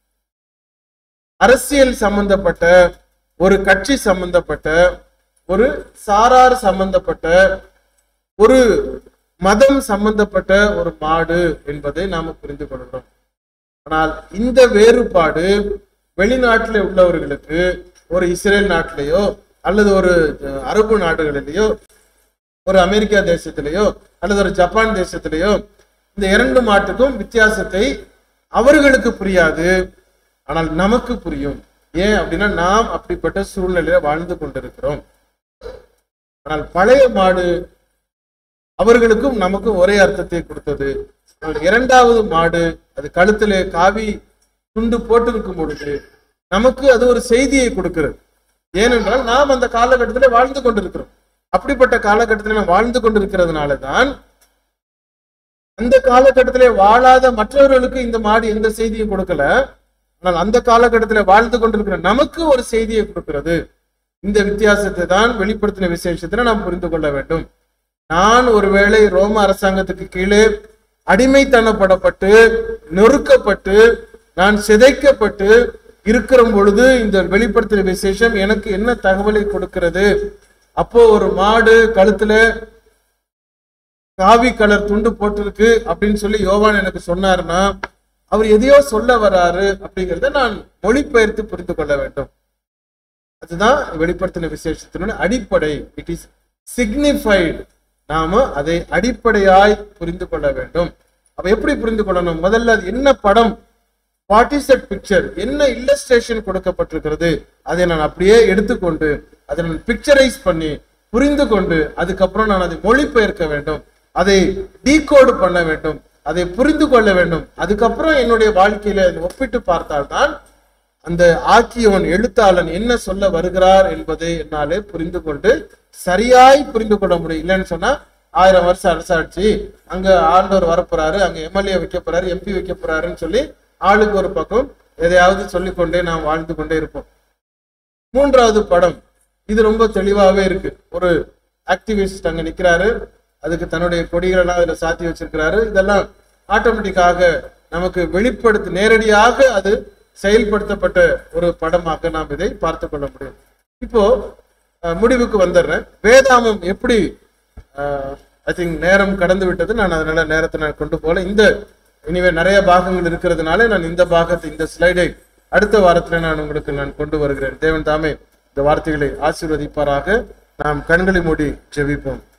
அரசியல் சம்பந்தப்பட்ட ஒரு கட்சி சம்பந்தப்பட்ட ஒரு சாரார் சம்பந்தப்பட்ட ஒரு மதம் சம்பந்தப்பட்ட ஒரு மாடு என்பதை நாம புரிந்து கொள்கிறோம் ஆனால் இந்த வேறுபாடு வெளிநாட்டில் உள்ளவர்களுக்கு ஒரு இஸ்ரேல் நாட்டிலேயோ அல்லது ஒரு அஹ், அரபு நாடுகளிலேயோ ஒரு அமெரிக்கா தேசத்திலேயோ அல்லது ஒரு ஜப்பான் தேசத்திலேயோ இந்த இரண்டு மாட்டுக்கும் வித்தியாசத்தை அவர்களுக்கு புரியாது ஆனால் நமக்கு புரியும் ஏன் அப்படின்னா நாம் அப்படிப்பட்ட சூழ்நிலையில வாழ்ந்து கொண்டிருக்கிறோம் ஆனால் பழைய மாடு அவர்களுக்கும் நமக்கும் ஒரே அர்த்தத்தை கொடுத்தது ஆனால் இரண்டாவது மாடு அது கழுத்திலே காவி துண்டு போட்டிருக்கும் பொழுது நமக்கு அது ஒரு செய்தியை கொடுக்கிறது ஏனென்றால் நாம் அந்த காலகட்டத்திலே வாழ்ந்து கொண்டிருக்கிறோம் அப்படிப்பட்ட காலகட்டத்தில் நாம் வாழ்ந்து கொண்டிருக்கிறதுனால தான் அந்த காலகட்டத்திலே வாழாத மற்றவர்களுக்கு இந்த மாடு எந்த செய்தியும் கொடுக்கல ஆனால் அந்த காலகட்டத்தில் வாழ்ந்து கொண்டிருக்கிற நமக்கு ஒரு செய்தியை கொடுக்கிறது இந்த வித்தியாசத்தை தான் வெளிப்படுத்தின விசேஷத்துல நாம் புரிந்து கொள்ள வேண்டும் நான் ஒருவேளை ரோம அரசாங்கத்துக்கு கீழே அடிமைத்தனப்படப்பட்டு நொறுக்கப்பட்டு நான் சிதைக்கப்பட்டு இருக்கிற பொழுது இந்த வெளிப்படுத்தின விசேஷம் எனக்கு என்ன தகவலை கொடுக்கிறது அப்போ ஒரு மாடு கழுத்துல காவி கலர் துண்டு போட்டிருக்கு அப்படின்னு சொல்லி யோவான் எனக்கு சொன்னாருன்னா அவர் எதையோ சொல்ல வராரு அப்படிங்கிறத நான் மொழிபெயர்த்து புரிந்து கொள்ள வேண்டும் அதுதான் வெளிப்படுத்தின விசேஷத்தினுடைய அடிப்படை இட் இஸ் சிக்னிஃபைடு நாம அதை அடிப்படையாய் புரிந்து கொள்ள வேண்டும் அப்ப எப்படி புரிந்து கொள்ளணும் முதல்ல அது என்ன படம் வாட் இஸ் தட் பிக்சர் என்ன இல்லஸ்ட்ரேஷன் கொடுக்கப்பட்டிருக்கிறது அதை நான் அப்படியே எடுத்துக்கொண்டு அதை நான் பிக்சரைஸ் பண்ணி புரிந்து கொண்டு அதுக்கப்புறம் நான் அதை மொழிபெயர்க்க வேண்டும் அதை டீகோடு பண்ண வேண்டும் அதை புரிந்து கொள்ள வேண்டும் அதுக்கப்புறம் என்னுடைய வாழ்க்கையில அதை ஒப்பிட்டு பார்த்தால்தான் அந்த ஆக்கியவன் எழுத்தாளன் என்ன சொல்ல வருகிறார் என்பதை என்னாலே புரிந்து கொண்டு சரியாய் புரிந்து கொள்ள முடியும் இல்லைன்னு சொன்னா ஆயிரம் வருஷம் அரசாட்சி அங்க ஆண்டவர் வரப்போறாரு அங்க எம்எல்ஏ வைக்க போறாரு எம்பி வைக்க போறாருன்னு சொல்லி ஆளுக்கு ஒரு பக்கம் எதையாவது சொல்லிக்கொண்டே நாம் வாழ்ந்து கொண்டே இருப்போம் மூன்றாவது படம் இது ரொம்ப தெளிவாவே இருக்கு ஒரு ஆக்டிவிஸ்ட் அங்க நிக்கிறாரு அதுக்கு தன்னுடைய கொடிகள் எல்லாம் அதுல சாத்தி வச்சிருக்கிறாரு இதெல்லாம் ஆட்டோமேட்டிக்காக நமக்கு வெளிப்படுத்து நேரடியாக அது செயல்படுத்தப்பட்ட ஒரு படமாக நாம் இதை பார்த்து கொள்ள முடியும் இப்போ அஹ், முடிவுக்கு வந்துடுறேன் வேதாமம் எப்படி ஐ திங்க் நேரம் கடந்து விட்டது நான் அதனால நேரத்தை நான் கொண்டு போகல இந்த இனிவே நிறைய பாகங்கள் இருக்கிறதுனால நான் இந்த பாகத்தை இந்த ஸ்லைடை அடுத்த வாரத்துல நான் உங்களுக்கு நான் கொண்டு வருகிறேன் தேவன் தாமே இந்த வார்த்தைகளை ஆசீர்வதிப்பாராக நாம் கண்களை மூடி ஜெபிப்போம்